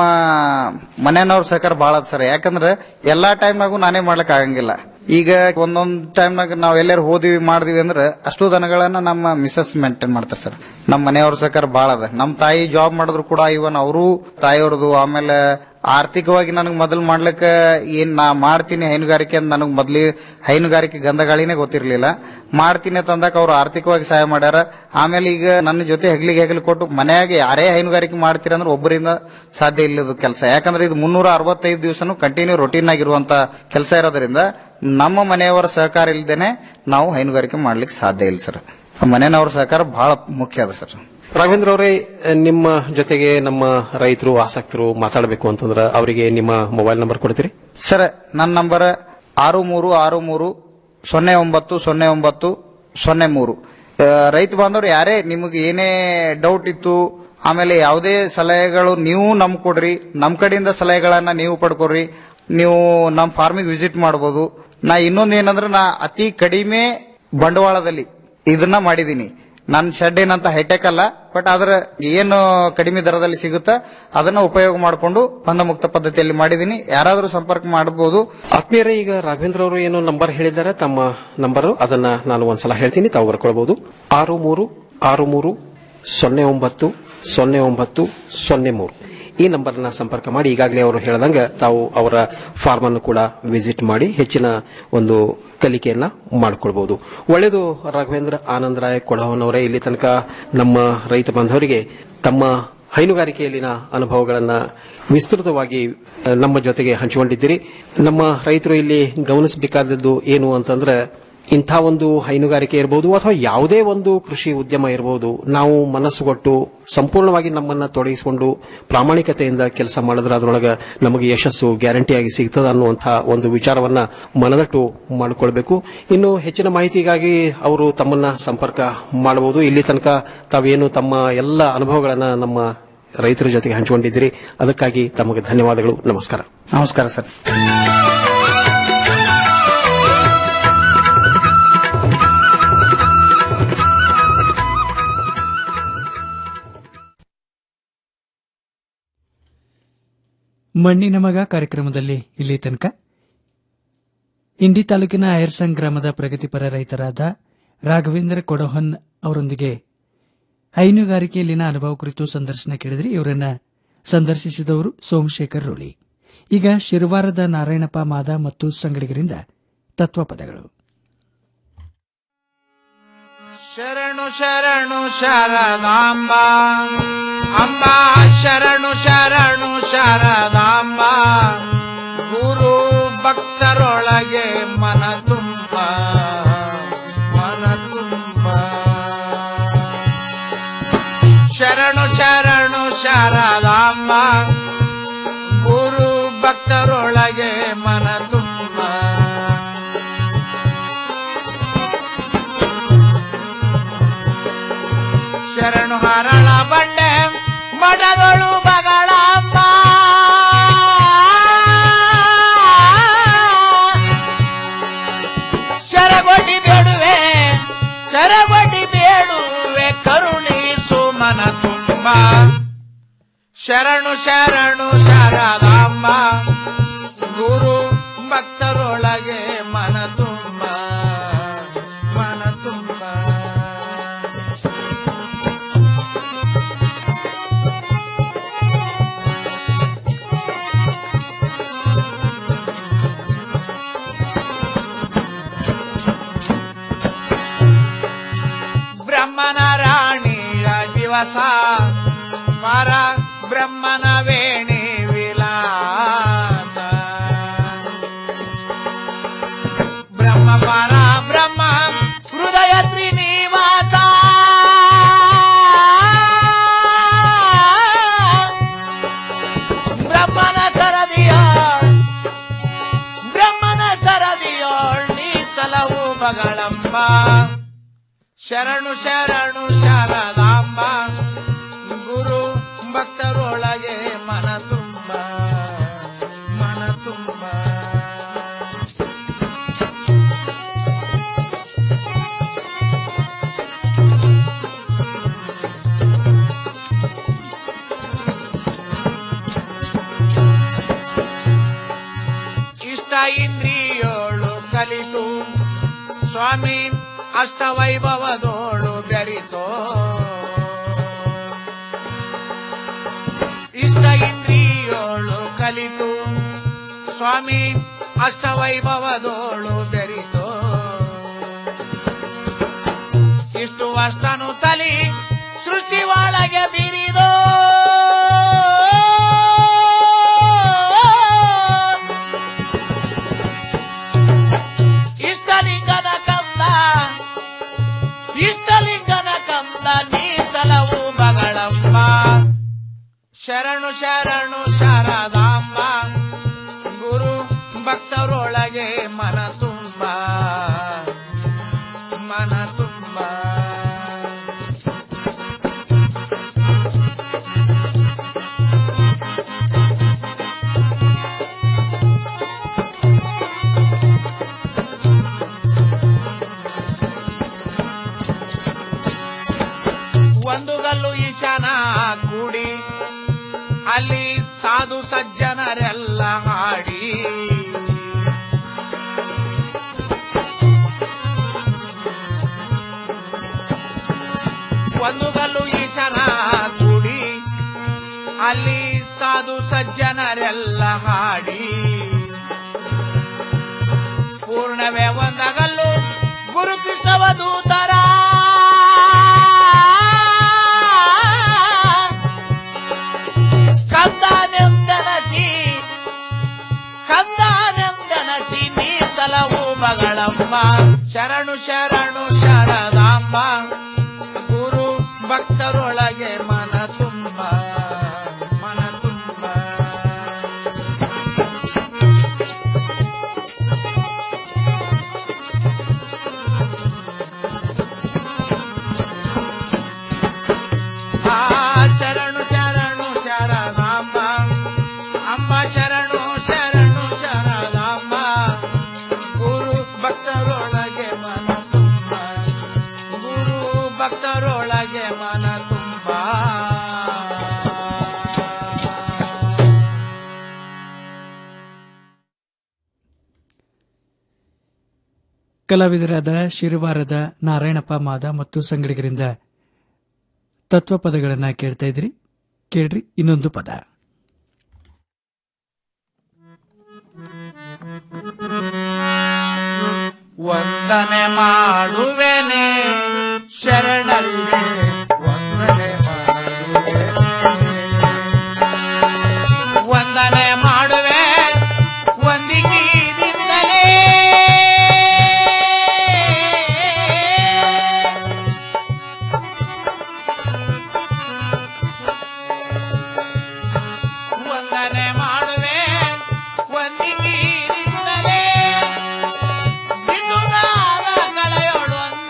ಮನೆಯವ್ರ ಸಹಕಾರ ಭಾಳ ಅದ ಸರ್ ಯಾಕಂದ್ರೆ ಎಲ್ಲಾ ಟೈಮ್ನಾಗೂ ನಾನೇ ಮಾಡ್ಲಿಕ್ಕೆ ಆಗಂಗಿಲ್ಲ ಈಗ ಒಂದೊಂದ್ ಟೈಮ್ನಾಗ ನಾವ್ ಎಲ್ಲಾರು ಹೋದಿವಿ ಮಾಡಿದ್ವಿ ಅಂದ್ರೆ ಅಷ್ಟು ದನಗಳನ್ನ ನಮ್ಮ ಮಿಸಸ್ ಮೇಂಟೈನ್ ಮಾಡ್ತಾರೆ ಸರ್ ನಮ್ಮ ಮನೆಯವ್ರ ಸಹಕಾರ ಭಾಳ ಅದ ನಮ್ಮ ತಾಯಿ ಜಾಬ್ ಮಾಡಿದ್ರು ಕೂಡ ಇವನ್ ಅವರು ತಾಯಿಯವ್ರದ್ದು ಆಮೇಲೆ ಆರ್ಥಿಕವಾಗಿ ನನಗೆ ಮೊದಲು ಮಾಡ್ಲಿಕ್ಕೆ ಏನ್ ನಾ ಮಾಡ್ತೀನಿ ಹೈನುಗಾರಿಕೆ ಅಂತ ನನಗೆ ಮೊದ್ಲಿ ಹೈನುಗಾರಿಕೆ ಗಂಧಗಾಳಿನೇ ಗೊತ್ತಿರ್ಲಿಲ್ಲ ಮಾಡ್ತೀನಿ ಅಂತ ಅಂದಾಗ ಅವ್ರು ಆರ್ಥಿಕವಾಗಿ ಸಹಾಯ ಮಾಡ್ಯಾರ ಆಮೇಲೆ ಈಗ ನನ್ನ ಜೊತೆ ಹೆಗ್ಲಿಗೆ ಹೆಗಲು ಕೊಟ್ಟು ಮನೆಯಾಗೆ ಯಾರೇ ಹೈನುಗಾರಿಕೆ ಮಾಡ್ತೀರ ಅಂದ್ರೆ ಒಬ್ಬರಿಂದ ಸಾಧ್ಯ ಇಲ್ಲದ ಕೆಲಸ ಯಾಕಂದ್ರೆ ಇದು ಮುನ್ನೂರ ಅರವತ್ತೈದು ದಿವಸನು ಕಂಟಿನ್ಯೂ ರೊಟೀನ್ ಆಗಿರುವಂತ ಕೆಲಸ ಇರೋದ್ರಿಂದ ನಮ್ಮ ಮನೆಯವರ ಸಹಕಾರ ಇಲ್ದೇನೆ ನಾವು ಹೈನುಗಾರಿಕೆ ಮಾಡ್ಲಿಕ್ಕೆ ಸಾಧ್ಯ ಇಲ್ಲ ಸರ್ ಮನೆಯವ್ರ ಸಹಕಾರ ಬಹಳ ಮುಖ್ಯ ಅದ ಸರ್ ರಾಘವೇಂದ್ರ ಅವರೇ ನಿಮ್ಮ ಜೊತೆಗೆ ನಮ್ಮ ರೈತರು ಆಸಕ್ತರು ಮಾತಾಡಬೇಕು ಅಂತಂದ್ರೆ ಅವರಿಗೆ ನಿಮ್ಮ ಮೊಬೈಲ್ ನಂಬರ್ ಕೊಡ್ತೀರಿ ಸರ್ ನನ್ನ ನಂಬರ್ ಆರು ಮೂರು ಆರು ಮೂರು ಸೊನ್ನೆ ಒಂಬತ್ತು ಸೊನ್ನೆ ಒಂಬತ್ತು ಸೊನ್ನೆ ಮೂರು ಆ, ರೈತ ಬಾಂಧವರು ಯಾರೇ ನಿಮಗೆ ಏನೇ ಡೌಟ್ ಇತ್ತು ಆಮೇಲೆ ಯಾವುದೇ ಸಲಹೆಗಳು ನೀವು ನಮ್ ಕೊಡ್ರಿ ನಮ್ ಕಡೆಯಿಂದ ಸಲಹೆಗಳನ್ನ ನೀವು ಪಡ್ಕೊಡ್ರಿ ನೀವು ನಮ್ಮ ಫಾರ್ಮಿಗೆ ವಿಸಿಟ್ ಮಾಡ್ಬೋದು ನಾ ಇನ್ನೊಂದು ಏನಂದ್ರೆ ನಾ ಅತಿ ಕಡಿಮೆ ಬಂಡವಾಳದಲ್ಲಿ ಇದನ್ನ ಮಾಡಿದೀನಿ ನನ್ನ ಶೆಡ್ ಏನಂತ ಹೈಟೆಕ್ ಅಲ್ಲ ಬಟ್ ಅದ್ರ ಏನು ಕಡಿಮೆ ದರದಲ್ಲಿ ಸಿಗುತ್ತಾ ಅದನ್ನ ಉಪಯೋಗ ಮಾಡಿಕೊಂಡು ಬಂಧಮುಕ್ತ ಪದ್ಧತಿಯಲ್ಲಿ ಮಾಡಿದೀನಿ ಯಾರಾದರೂ ಸಂಪರ್ಕ ಮಾಡಬಹುದು ಆತ್ಮೀಯರೇ ಈಗ ರಾಘವೇಂದ್ರ ಅವರು ಏನು ನಂಬರ್ ಹೇಳಿದ್ದಾರೆ ತಮ್ಮ ನಂಬರ್ ಅದನ್ನ ನಾನು ಒಂದ್ಸಲ ಹೇಳ್ತೀನಿ ತಾವು ಬರ್ಕೊಳ್ಬಹುದು ಆರು ಮೂರು ಆರು ಮೂರು ಸೊನ್ನೆ ಒಂಬತ್ತು ಸೊನ್ನೆ ಒಂಬತ್ತು ಸೊನ್ನೆ ಮೂರು ಈ ನಂಬರ್ನ ಸಂಪರ್ಕ ಮಾಡಿ ಈಗಾಗಲೇ ಅವರು ಹೇಳ್ದಂಗ ತಾವು ಅವರ ಫಾರ್ಮ್ ಅನ್ನು ಕೂಡ ವಿಸಿಟ್ ಮಾಡಿ ಹೆಚ್ಚಿನ ಒಂದು ಕಲಿಕೆಯನ್ನ ಮಾಡಿಕೊಳ್ಬಹುದು ಒಳ್ಳೆಯದು ರಾಘವೇಂದ್ರ ಆನಂದರಾಯ ಕೊಡವನವರೇ ಇಲ್ಲಿ ತನಕ ನಮ್ಮ ರೈತ ಬಾಂಧವರಿಗೆ ತಮ್ಮ ಹೈನುಗಾರಿಕೆಯಲ್ಲಿನ ಅನುಭವಗಳನ್ನ ವಿಸ್ತೃತವಾಗಿ ಅಹ್, ನಮ್ಮ ಜೊತೆಗೆ ಹಂಚಿಕೊಂಡಿದ್ದೀರಿ ನಮ್ಮ ರೈತರು ಇಲ್ಲಿ ಗಮನಿಸಬೇಕಾದದ್ದು ಏನು ಅಂತಂದ್ರೆ ಇಂಥ ಒಂದು ಹೈನುಗಾರಿಕೆ ಇರಬಹುದು ಅಥವಾ ಯಾವುದೇ ಒಂದು ಕೃಷಿ ಉದ್ಯಮ ಇರಬಹುದು ನಾವು ಮನಸ್ಸುಗೊಟ್ಟು ಸಂಪೂರ್ಣವಾಗಿ ನಮ್ಮನ್ನ ತೊಡಗಿಸಿಕೊಂಡು ಪ್ರಾಮಾಣಿಕತೆಯಿಂದ ಕೆಲಸ ಮಾಡಿದ್ರೆ ಅದರೊಳಗೆ ನಮಗೆ ಯಶಸ್ಸು ಗ್ಯಾರಂಟಿಯಾಗಿ ಸಿಗ್ತದ ಅನ್ನುವಂತಹ ಒಂದು ವಿಚಾರವನ್ನ ಮನದಟ್ಟು ಮಾಡಿಕೊಳ್ಬೇಕು ಇನ್ನು ಹೆಚ್ಚಿನ ಮಾಹಿತಿಗಾಗಿ ಅವರು ತಮ್ಮನ್ನ ಸಂಪರ್ಕ ಮಾಡಬಹುದು ಇಲ್ಲಿ ತನಕ ತಾವೇನು ತಮ್ಮ ಎಲ್ಲ ಅನುಭವಗಳನ್ನ ನಮ್ಮ ರೈತರ ಜೊತೆಗೆ ಹಂಚಿಕೊಂಡಿದ್ದೀರಿ ಅದಕ್ಕಾಗಿ ತಮಗೆ ಧನ್ಯವಾದಗಳು ನಮಸ್ಕಾರ ನಮಸ್ಕಾರ ಸರ್ ಮಣ್ಣಿನ ಮಗ ಕಾರ್ಯಕ್ರಮದಲ್ಲಿ ಇಲ್ಲಿ ತನಕ ಇಂಡಿ ತಾಲೂಕಿನ ಐರ್ಸಂಗ್ ಗ್ರಾಮದ ಪ್ರಗತಿಪರ ರೈತರಾದ ರಾಘವೇಂದ್ರ ಕೊಡೋಹನ್ ಅವರೊಂದಿಗೆ ಹೈನುಗಾರಿಕೆಯಲ್ಲಿನ ಅನುಭವ ಕುರಿತು ಸಂದರ್ಶನ ಕೇಳಿದ್ರಿ ಇವರನ್ನ ಸಂದರ್ಶಿಸಿದವರು ಸೋಮಶೇಖರ್ ರೋಳಿ ಈಗ ಶಿರವಾರದ ನಾರಾಯಣಪ್ಪ ಮಾದ ಮತ್ತು ಸಂಗಡಿಗರಿಂದ ತತ್ವಪದಗಳು ಶರಣು ಶರಣು ಶರದಾಂಬ ಅಂಬ ಶರಣು ಶರಣು ಶರದಾಂಬ ಗುರು ಭಕ್ತರೊಳಗೆ ಮನ ತುಂಬ ಮನ ತುಂಬ ಶರಣು ಶರಣು ಶರದಾಂಬ ಗುರು ಭಕ್ತರೊಳಗೆ ಮನ ತುಂಬ ಶರಣು ಹರಳ ಬಂಡೆ ಮಠದೊಳು ಬಗಳಮ್ಮ ಶರಗೊಡ್ಡಿ ಬೇಡುವೆ ಶರಗೊಡ್ಡಿ ಬೇಡುವೆ ಕರುಣಿಸು ಮನ ತುಂಬ ಶರಣು ಶರಣು ಶರದಾಂಬ ಗುರು ಭಕ್ತರೊಳಗೆ ಮನ ತುಂಬ ಮನ ತುಂಬ ಬ್ರಹ್ಮನ ರಾಣಿಯ ದಿವಸ ಪರ ಬ್ರಹ್ಮನ ವೇಣಿ ವಿಲಾಸ ಬಗಳಂಬ ಶರಣು ಶರಣು ಶಾರದಾಂಬ ಗುರು ಭಕ್ತರೊಳಗೆ ಮನ ತುಂಬ ಮನ ತುಂಬ ಇಷ್ಟ ಇಂದ್ರಿಯೋಳು ಕಲಿತು ಸ್ವಾಮಿ ಅಷ್ಟವೈಭವದೋಳು ಬೆರಿತೋ ಇಷ್ಟ ಇಂದ್ರಿಯೋಳು ಕಲಿತು ಸ್ವಾಮಿ ಅಷ್ಟವೈಭವದೋಳು ಬೆರಿತೋ ಇಷ್ಟು ಅಷ್ಟನು ತಲಿ ಸೃಷ್ಟಿ ಒಳಗೆ ಬಿರಿದೋ ಇಷ್ಟಲಿಂಗನ ಕಂದ ಇಷ್ಟಲಿಂಗನ ಕಂದ ನೀಸಲವು ಬಗಳಮ್ಮ ಶರಣು ಶರಣು ಶಾರದಾಂಬ ಗುರು ಭಕ್ತರೊಳಗೆ ಮನ ತುಂಬ ಮನ ತುಂಬ ಒಂದು ಗಲ್ಲು ಈಶಾನ ಕೂಡಿ ಅಲ್ಲಿ ಸಾಧು ಸಜ್ಜನರೆಲ್ಲ ಹಾಡಿ ಒಂದು ಗಲ್ಲು ಈಶಾನ ಕೂಡಿ ಅಲ್ಲಿ ಸಾಧು ಸಜ್ಜನರೆಲ್ಲ ಹಾಡಿ ಪೂರ್ಣವೇ ಒಂದಗಲ್ಲು ಗುರು ಕೃಷ್ಣವ ದೂತರ ಕಂದಾನೆಂದನಸಿ ಕಂದಾನೆಂದನಸಿ ನೀಸಲವು ಮಗಳಮ್ಮ ಶರಣು ಶರಣು ಶರದಾಂಬ ಗುರು ಭಕ್ತರೊಳಗೆ ಮನ ತುಂಬ ಮನ ತುಂಬ ಆ ಶರಣು ಶರಣು ಶರದಾಂಬ ಅಂಬ ಶರಣು ಶರಣು ಶರದಾಂಬ ಗುರು ಭಕ್ತರೊಳಗೆ ಮನ ತುಂಬ ಗುರು ಭಕ್ತರೊಳಗೆ ಮನ ತುಂಬ ಕಲಾವಿದರಾದ ಶಿರವಾರದ ನಾರಾಯಣಪ್ಪ ಮಾದ ಮತ್ತು ಸಂಗಡಿಗರಿಂದ ತತ್ವ ಪದಗಳನ್ನ ಕೇಳ್ತಾ ಇದ್ರಿ ಕೇಳ್ರಿ ಇನ್ನೊಂದು ಪದ ವಂದನೆ ಮಾಡುವೆನೆ ಶರಣರಿಗೆ ವಂದನೆ ಮಾಡುವೆನೆ ವಂದನೆ ಮಾಡುವೆ ವಂದಿಗಿದಿಂದಲೇ ವಂದನೆ ಮಾಡುವೆ ವಂದಿಗಿದಿಂದಲೇ ಬಿದುರಾದ ಕಳೆಯೋಳು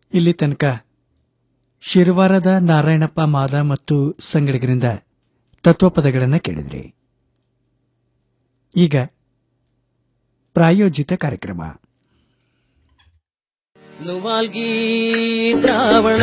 ಇಲ್ಲಿ ತನಕ ಶಿರವಾರದ ನಾರಾಯಣಪ್ಪ ಮಾದ ಮತ್ತು ಸಂಗಡಿಗರಿಂದ ತತ್ವಪದಗಳನ್ನು ಕೇಳಿದ್ರಿ ಈಗ ಪ್ರಾಯೋಜಿತ ಕಾರ್ಯಕ್ರಮ ನುವಾಲ್ಗಿ ದ್ರಾವಣ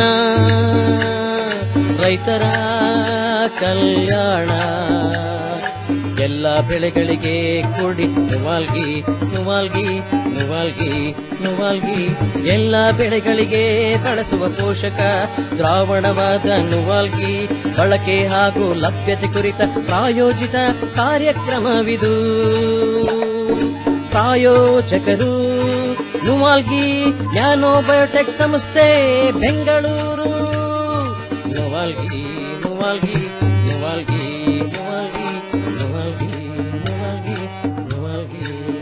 ರೈತರ ಕಲ್ಯಾಣ ಎಲ್ಲ ಬೆಳೆಗಳಿಗೆ ಕೊಡಿ ನುವಾಲ್ಗಿ ನುವಾಲ್ಗಿ ನುವಾಲ್ಗಿ ನುವಾಲ್ಗಿ ಎಲ್ಲ ಬೆಳೆಗಳಿಗೆ ಬಳಸುವ ಪೋಷಕ ದ್ರಾವಣವಾದ ನುವಾಲ್ಗಿ ಬಳಕೆ ಹಾಗೂ ಲಭ್ಯತೆ ಕುರಿತ ಪ್ರಾಯೋಜಿತ ಕಾರ್ಯಕ್ರಮವಿದು ಪ್ರಾಯೋಜಕರು ನುವಾಲ್ಗಿ ನ್ಯಾನೋ ಬಯೋಟೆಕ್ ಸಂಸ್ಥೆ ಬೆಂಗಳೂರು ನುವಾಲ್ಗಿ ನುವಾಲ್ಗಿ ನುವಾಲ್ಗಿ ನುವಾಲ್ಗಿ ನುವಾಲ್ಗಿ ನುವಾಲ್ಗಿ ನುವಾಲ್ಗಿ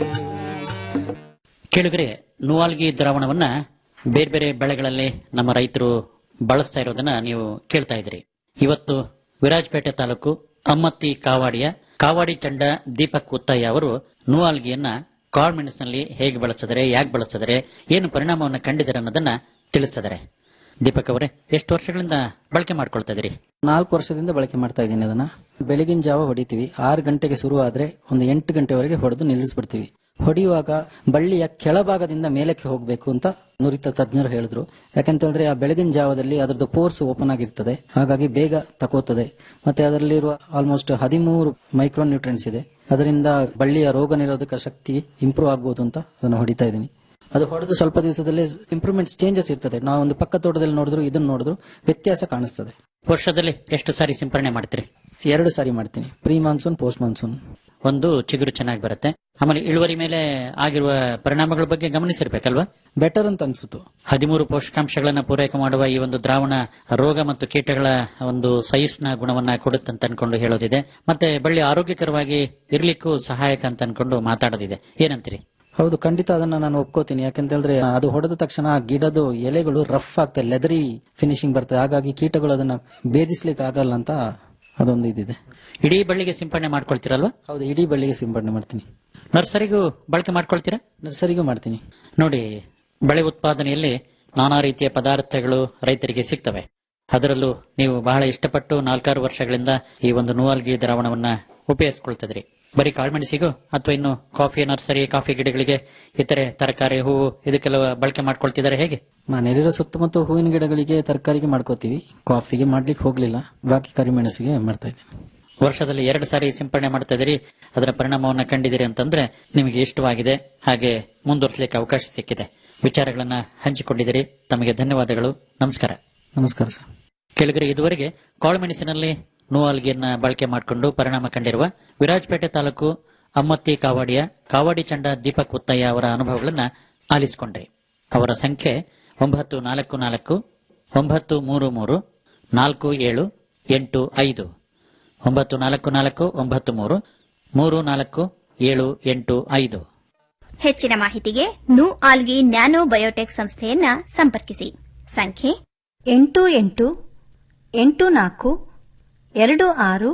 ಕೇಳಿದ್ರೆ ನುವಾಲ್ಗಿ ದ್ರಾವಣವನ್ನ ಬೇರೆ ಬೇರೆ ಬೆಳೆಗಳಲ್ಲಿ ನಮ್ಮ ರೈತರು ಬಳಸ್ತಾ ಇರೋದನ್ನ ನೀವು ಕೇಳ್ತಾ ಇದ್ರಿ ಇವತ್ತು ವಿರಾಜಪೇಟೆ ತಾಲೂಕು ಅಮ್ಮತ್ತಿ ಕಾವಾಡಿಯ ಕಾವಾಡಿ ಚಂಡ ದೀಪಕ್ ಉತ್ತಯ್ಯ ಅವರು ನುವಾಲ್ಗಿಯನ್ನ ಕಾಳ್ಮೆಣಸಿನಲ್ಲಿ ಹೇಗೆ ಬಳಸಿದರೆ ಯಾಕೆ ಬಳಸಿದರೆ ಏನು ಪರಿಣಾಮವನ್ನು ಕಂಡಿದ್ದಾರೆ ಅನ್ನೋದನ್ನ ತಿಳಿಸಿದ್ದಾರೆ ದೀಪಕ್ ಅವರೇ ಎಷ್ಟು ವರ್ಷಗಳಿಂದ ಬಳಕೆ ಮಾಡ್ಕೊಳ್ತಾ ಇದ್ರಿ ನಾಲ್ಕು ವರ್ಷದಿಂದ ಬಳಕೆ ಮಾಡ್ತಾ ಇದ್ದೀನಿ ಅದನ್ನ ಬೆಳಗಿನ ಜಾವ ಹೊಡಿತೀವಿ ಆರು ಗಂಟೆಗೆ ಶುರು ಆದ್ರೆ ಒಂದು ಎಂಟು ಗಂಟೆವರೆಗೆ ಹೊಡೆದು ನಿಲ್ಲಿಸ್ಬಿಡ್ತೀವಿ ಹೊಡೆಯುವಾಗ ಬಳ್ಳಿಯ ಕೆಳಭಾಗದಿಂದ ಮೇಲಕ್ಕೆ ಹೋಗಬೇಕು ಅಂತ ನುರಿತ ತಜ್ಞರು ಹೇಳಿದ್ರು ಯಾಕಂತ ಹೇಳಿದ್ರೆ ಆ ಬೆಳಗಿನ ಜಾವದಲ್ಲಿ ಅದರದ್ದು ಪೋರ್ಸ್ ಓಪನ್ ಆಗಿರ್ತದೆ ಹಾಗಾಗಿ ಬೇಗ ತಕೋತದೆ ಮತ್ತೆ ಅದರಲ್ಲಿರುವ ಆಲ್ಮೋಸ್ಟ್ ಹದಿಮೂರು ಮೈಕ್ರೋ ನ್ಯೂಟ್ರೆಂಟ್ಸ್ ಇದೆ ಅದರಿಂದ ಬಳ್ಳಿಯ ರೋಗ ನಿರೋಧಕ ಶಕ್ತಿ ಇಂಪ್ರೂವ್ ಆಗ್ಬೋದು ಅಂತ ಅದನ್ನು ಹೊಡಿತಾ ಇದ್ದೀನಿ ಅದು ಹೊಡೆದು ಸ್ವಲ್ಪ ದಿವಸದಲ್ಲಿ ಇಂಪ್ರೂವ್ಮೆಂಟ್ಸ್ ಚೇಂಜಸ್ ಇರ್ತದೆ ನಾವು ಒಂದು ಪಕ್ಕ ತೋಟದಲ್ಲಿ ನೋಡಿದ್ರು ಇದನ್ನ ನೋಡಿದ್ರು ವ್ಯತ್ಯಾಸ ಕಾಣಿಸ್ತದೆ ವರ್ಷದಲ್ಲಿ ಎಷ್ಟು ಸಾರಿ ಸಿಂಪರಣೆ ಮಾಡ್ತೀರಿ ಎರಡು ಸಾರಿ ಮಾಡ್ತೀನಿ ಪ್ರೀ ಮಾನ್ಸೂನ್ ಪೋಸ್ಟ್ ಮಾನ್ಸೂನ್ ಒಂದು ಚಿಗುರು ಚೆನ್ನಾಗಿ ಬರುತ್ತೆ ಆಮೇಲೆ ಇಳುವರಿ ಮೇಲೆ ಆಗಿರುವ ಪರಿಣಾಮಗಳ ಬಗ್ಗೆ ಗಮನಿಸಿರ್ಬೇಕಲ್ವಾ ಬೆಟರ್ ಅಂತ ಅನ್ಸುತ್ತು ಹದಿಮೂರು ಪೋಷಕಾಂಶಗಳನ್ನ ಪೂರೈಕೆ ಮಾಡುವ ಈ ಒಂದು ದ್ರಾವಣ ರೋಗ ಮತ್ತು ಕೀಟಗಳ ಒಂದು ಸಹಿಷ್ಣ ಗುಣವನ್ನ ಕೊಡುತ್ತಂತ ಅನ್ಕೊಂಡು ಹೇಳೋದಿದೆ ಮತ್ತೆ ಬಳ್ಳಿ ಆರೋಗ್ಯಕರವಾಗಿ ಇರ್ಲಿಕ್ಕೂ ಸಹಾಯಕ ಅಂತ ಅನ್ಕೊಂಡು ಮಾತಾಡೋದಿದೆ ಏನಂತೀರಿ ಹೌದು ಖಂಡಿತ ಅದನ್ನ ನಾನು ಒಪ್ಕೋತೀನಿ ಯಾಕಂತ ಹೇಳಿದ್ರೆ ಅದು ಹೊಡೆದ ತಕ್ಷಣ ಆ ಗಿಡದ ಎಲೆಗಳು ರಫ್ ಆಗ್ತದೆ ಲೆದರಿ ಫಿನಿಶಿಂಗ್ ಬರ್ತದೆ ಹಾಗಾಗಿ ಕೀಟಗಳು ಅದನ್ನ ಭೇದಿಸ್ಲಿಕ್ಕೆ ಆಗಲ್ಲ ಅಂತ ಅದೊಂದು ಇದಿದೆ ಇಡೀ ಬಳ್ಳಿಗೆ ಸಿಂಪಡಣೆ ಮಾಡ್ಕೊಳ್ತೀರಲ್ವಾ ಹೌದು ಇಡೀ ಬಳ್ಳಿಗೆ ಸಿಂಪಡಣೆ ಮಾಡ್ತೀನಿ ನರ್ಸರಿಗೂ ಬಳಕೆ ಮಾಡ್ಕೊಳ್ತೀರಾ ನರ್ಸರಿಗೂ ಮಾಡ್ತೀನಿ ನೋಡಿ ಬೆಳೆ ಉತ್ಪಾದನೆಯಲ್ಲಿ ನಾನಾ ರೀತಿಯ ಪದಾರ್ಥಗಳು ರೈತರಿಗೆ ಸಿಗ್ತವೆ ಅದರಲ್ಲೂ ನೀವು ಬಹಳ ಇಷ್ಟಪಟ್ಟು ನಾಲ್ಕಾರು ವರ್ಷಗಳಿಂದ ಈ ಒಂದು ನೂವಲ್ಗಿ ದ್ರಾವಣವನ್ನ ಉಪಯೋಗಿಸ್ಕೊಳ್ತಿದ್ರಿ ಬರೀ ಕಾಳುಮೆಣಸಿಗೂ ಅಥವಾ ಇನ್ನು ಕಾಫಿ ನರ್ಸರಿ ಕಾಫಿ ಗಿಡಗಳಿಗೆ ಇತರೆ ತರಕಾರಿ ಹೂವು ಇದಕ್ಕೆಲ್ಲ ಬಳಕೆ ಮಾಡ್ಕೊಳ್ತಿದ್ದಾರೆ ಹೇಗೆ ಮನೆಯಲ್ಲಿರೋ ಸುತ್ತಮುತ್ತ ಹೂವಿನ ಗಿಡಗಳಿಗೆ ತರಕಾರಿಗೆ ಮಾಡ್ಕೋತೀವಿ ಕಾಫಿಗೆ ಮಾಡ್ಲಿಕ್ಕೆ ಹೋಗ್ಲಿಲ್ಲ ಬಾಕಿ ಕರಿಮೆಣಸಿಗೆ ಮಾಡ್ತಾ ಇದ್ದೀನಿ ವರ್ಷದಲ್ಲಿ ಎರಡು ಸಾರಿ ಸಿಂಪಡಣೆ ಮಾಡ್ತಾ ಇದೀರಿ ಅದರ ಪರಿಣಾಮವನ್ನ ಕಂಡಿದ್ದೀರಿ ಅಂತಂದ್ರೆ ನಿಮಗೆ ಇಷ್ಟವಾಗಿದೆ ಹಾಗೆ ಮುಂದುವರಿಸಲಿಕ್ಕೆ ಅವಕಾಶ ಸಿಕ್ಕಿದೆ ವಿಚಾರಗಳನ್ನ ಹಂಚಿಕೊಂಡಿದ್ದೀರಿ ತಮಗೆ ಧನ್ಯವಾದಗಳು ನಮಸ್ಕಾರ ನಮಸ್ಕಾರ ಸರ್ ಕೆಳಗರೆ ಇದುವರೆಗೆ ಕಾಳುಮೆಣಸಿನಲ್ಲಿ ನೂವಾಲ್ಗಿಯನ್ನ ಬಳಕೆ ಮಾಡಿಕೊಂಡು ಪರಿಣಾಮ ಕಂಡಿರುವ ವಿರಾಜಪೇಟೆ ತಾಲೂಕು ಅಮ್ಮತ್ತಿ ಕಾವಾಡಿಯ ಕಾವಾಡಿ ಚಂಡ ದೀಪಕ್ ಉತ್ತಯ್ಯ ಅವರ ಅನುಭವಗಳನ್ನ ಆಲಿಸಿಕೊಂಡ್ರಿ ಅವರ ಸಂಖ್ಯೆ ಒಂಬತ್ತು ನಾಲ್ಕು ನಾಲ್ಕು ಒಂಬತ್ತು ಮೂರು ಮೂರು ನಾಲ್ಕು ಏಳು ಎಂಟು ಐದು ಒಂಬತ್ತು ನಾಲ್ಕು ನಾಲ್ಕು ಒಂಬತ್ತು ಮೂರು ಮೂರು ನಾಲ್ಕು ಏಳು ಎಂಟು ಐದು ಹೆಚ್ಚಿನ ಮಾಹಿತಿಗೆ ನು ಆಲ್ಗಿ ನ್ಯಾನೋ ಬಯೋಟೆಕ್ ಸಂಸ್ಥೆಯನ್ನ ಸಂಪರ್ಕಿಸಿ ಸಂಖ್ಯೆ ಎಂಟು ಎಂಟು ಎಂಟು ನಾಲ್ಕು ಎರಡು ಆರು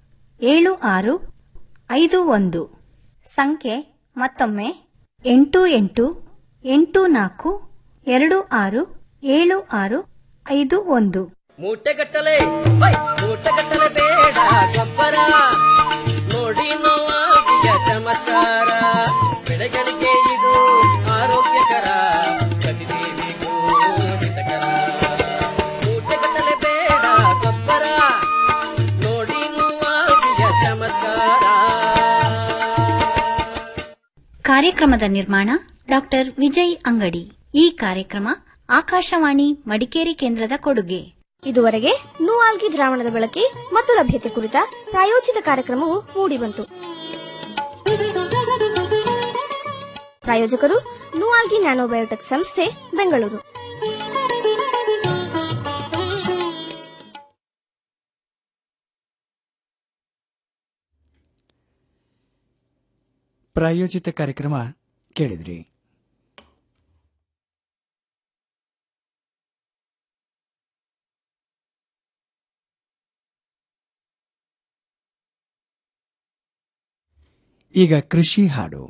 ಏಳು ಆರು ಐದು ಒಂದು ಸಂಖ್ಯೆ ಮತ್ತೊಮ್ಮೆ ಎಂಟು ಎಂಟು ಎಂಟು ನಾಲ್ಕು ಎರಡು ಆರು ಏಳು ಆರು ಐದು ಒಂದು ಮೂಟೆಗಟ್ಟಲೆ ಹೈ, ಮೂಟೆಗಟ್ಟಲೆ ಬೇಡ ಗೊಬ್ಬರ ನೋಡಿ ನೋವಾಗಿಯ ಚಮತ್ಕಾರ ಬೆಳೆಗಳಿಗೆ ಇದು ಆರೋಗ್ಯಕರ ಪ್ರತಿದೇವಿಗೂ ಹಿತಕರ ಮೂಟೆಗಟ್ಟಲೆ ಬೇಡ ಗೊಬ್ಬರ ನೋಡಿ ನೋವಾಗಿಯ ಚಮತ್ಕಾರ ಕಾರ್ಯಕ್ರಮದ ನಿರ್ಮಾಣ ಡಾಕ್ಟರ್ ವಿಜಯ್ ಅಂಗಡಿ ಈ ಕಾರ್ಯಕ್ರಮ ಆಕಾಶವಾಣಿ ಮಡಿಕೇರಿ ಕೇಂದ್ರದ ಕೊಡುಗೆ ಇದುವರೆಗೆ ನೂಆಲ್ಗಿ ದ್ರಾವಣದ ಬಳಕೆ ಮತ್ತು ಲಭ್ಯತೆ ಕುರಿತ ಪ್ರಾಯೋಜಿತ ಕಾರ್ಯಕ್ರಮವು ಮೂಡಿಬಂತು ಪ್ರಾಯೋಜಕರು ನೂಆಲ್ಗಿ ನ್ಯಾನೋಬಯೋಟೆಕ್ ಸಂಸ್ಥೆ ಬೆಂಗಳೂರು ಪ್ರಾಯೋಜಿತ ಕಾರ್ಯಕ್ರಮ ಕೇಳಿದ್ರಿ ಈಗ ಕೃಷಿ ಹಾಡು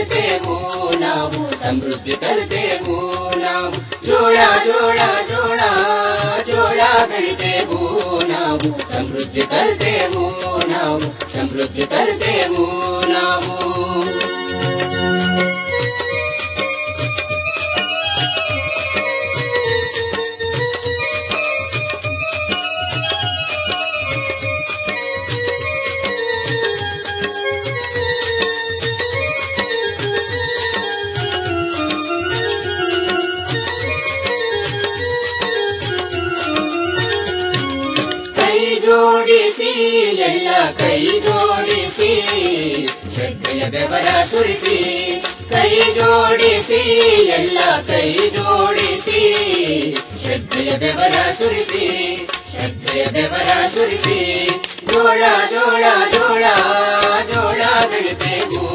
ತರುತ್ತೇವು ನಾವು ಸಮೃದ್ಧಿ ತರುತ್ತೇವು ನಾವು ಜೋಳ ಜೋಳ ಜೋಳ ಜೋಳ ಬೆಳಿತೇವು ನಾವು ಸಮೃದ್ಧಿ ತರುತ್ತೇವು ನಾವು ಸಮೃದ್ಧಿ ತರುತ್ತೇವು ನಾವು ಕೈ ಜೋಡಿಸಿ ಎಲ್ಲ ಕೈ ಜೋಡಿಸಿ ಶ್ರದ್ಧೆಯ ಬೆವರ ಸುರಿಸಿ ಕೈ ಜೋಡಿಸಿ ಎಲ್ಲ ಕೈ ಜೋಡಿಸಿ ಶ್ರದ್ಧೆಯ ಬೆವರ ಸುರಿಸಿ ಶ್ರದ್ಧೆಯ ಬೆವರ ಸುರಿಸಿ ಜೋಳ ಜೋಳ ಜೋಳ ಜೋಳ ಬೆಳಿತೇವು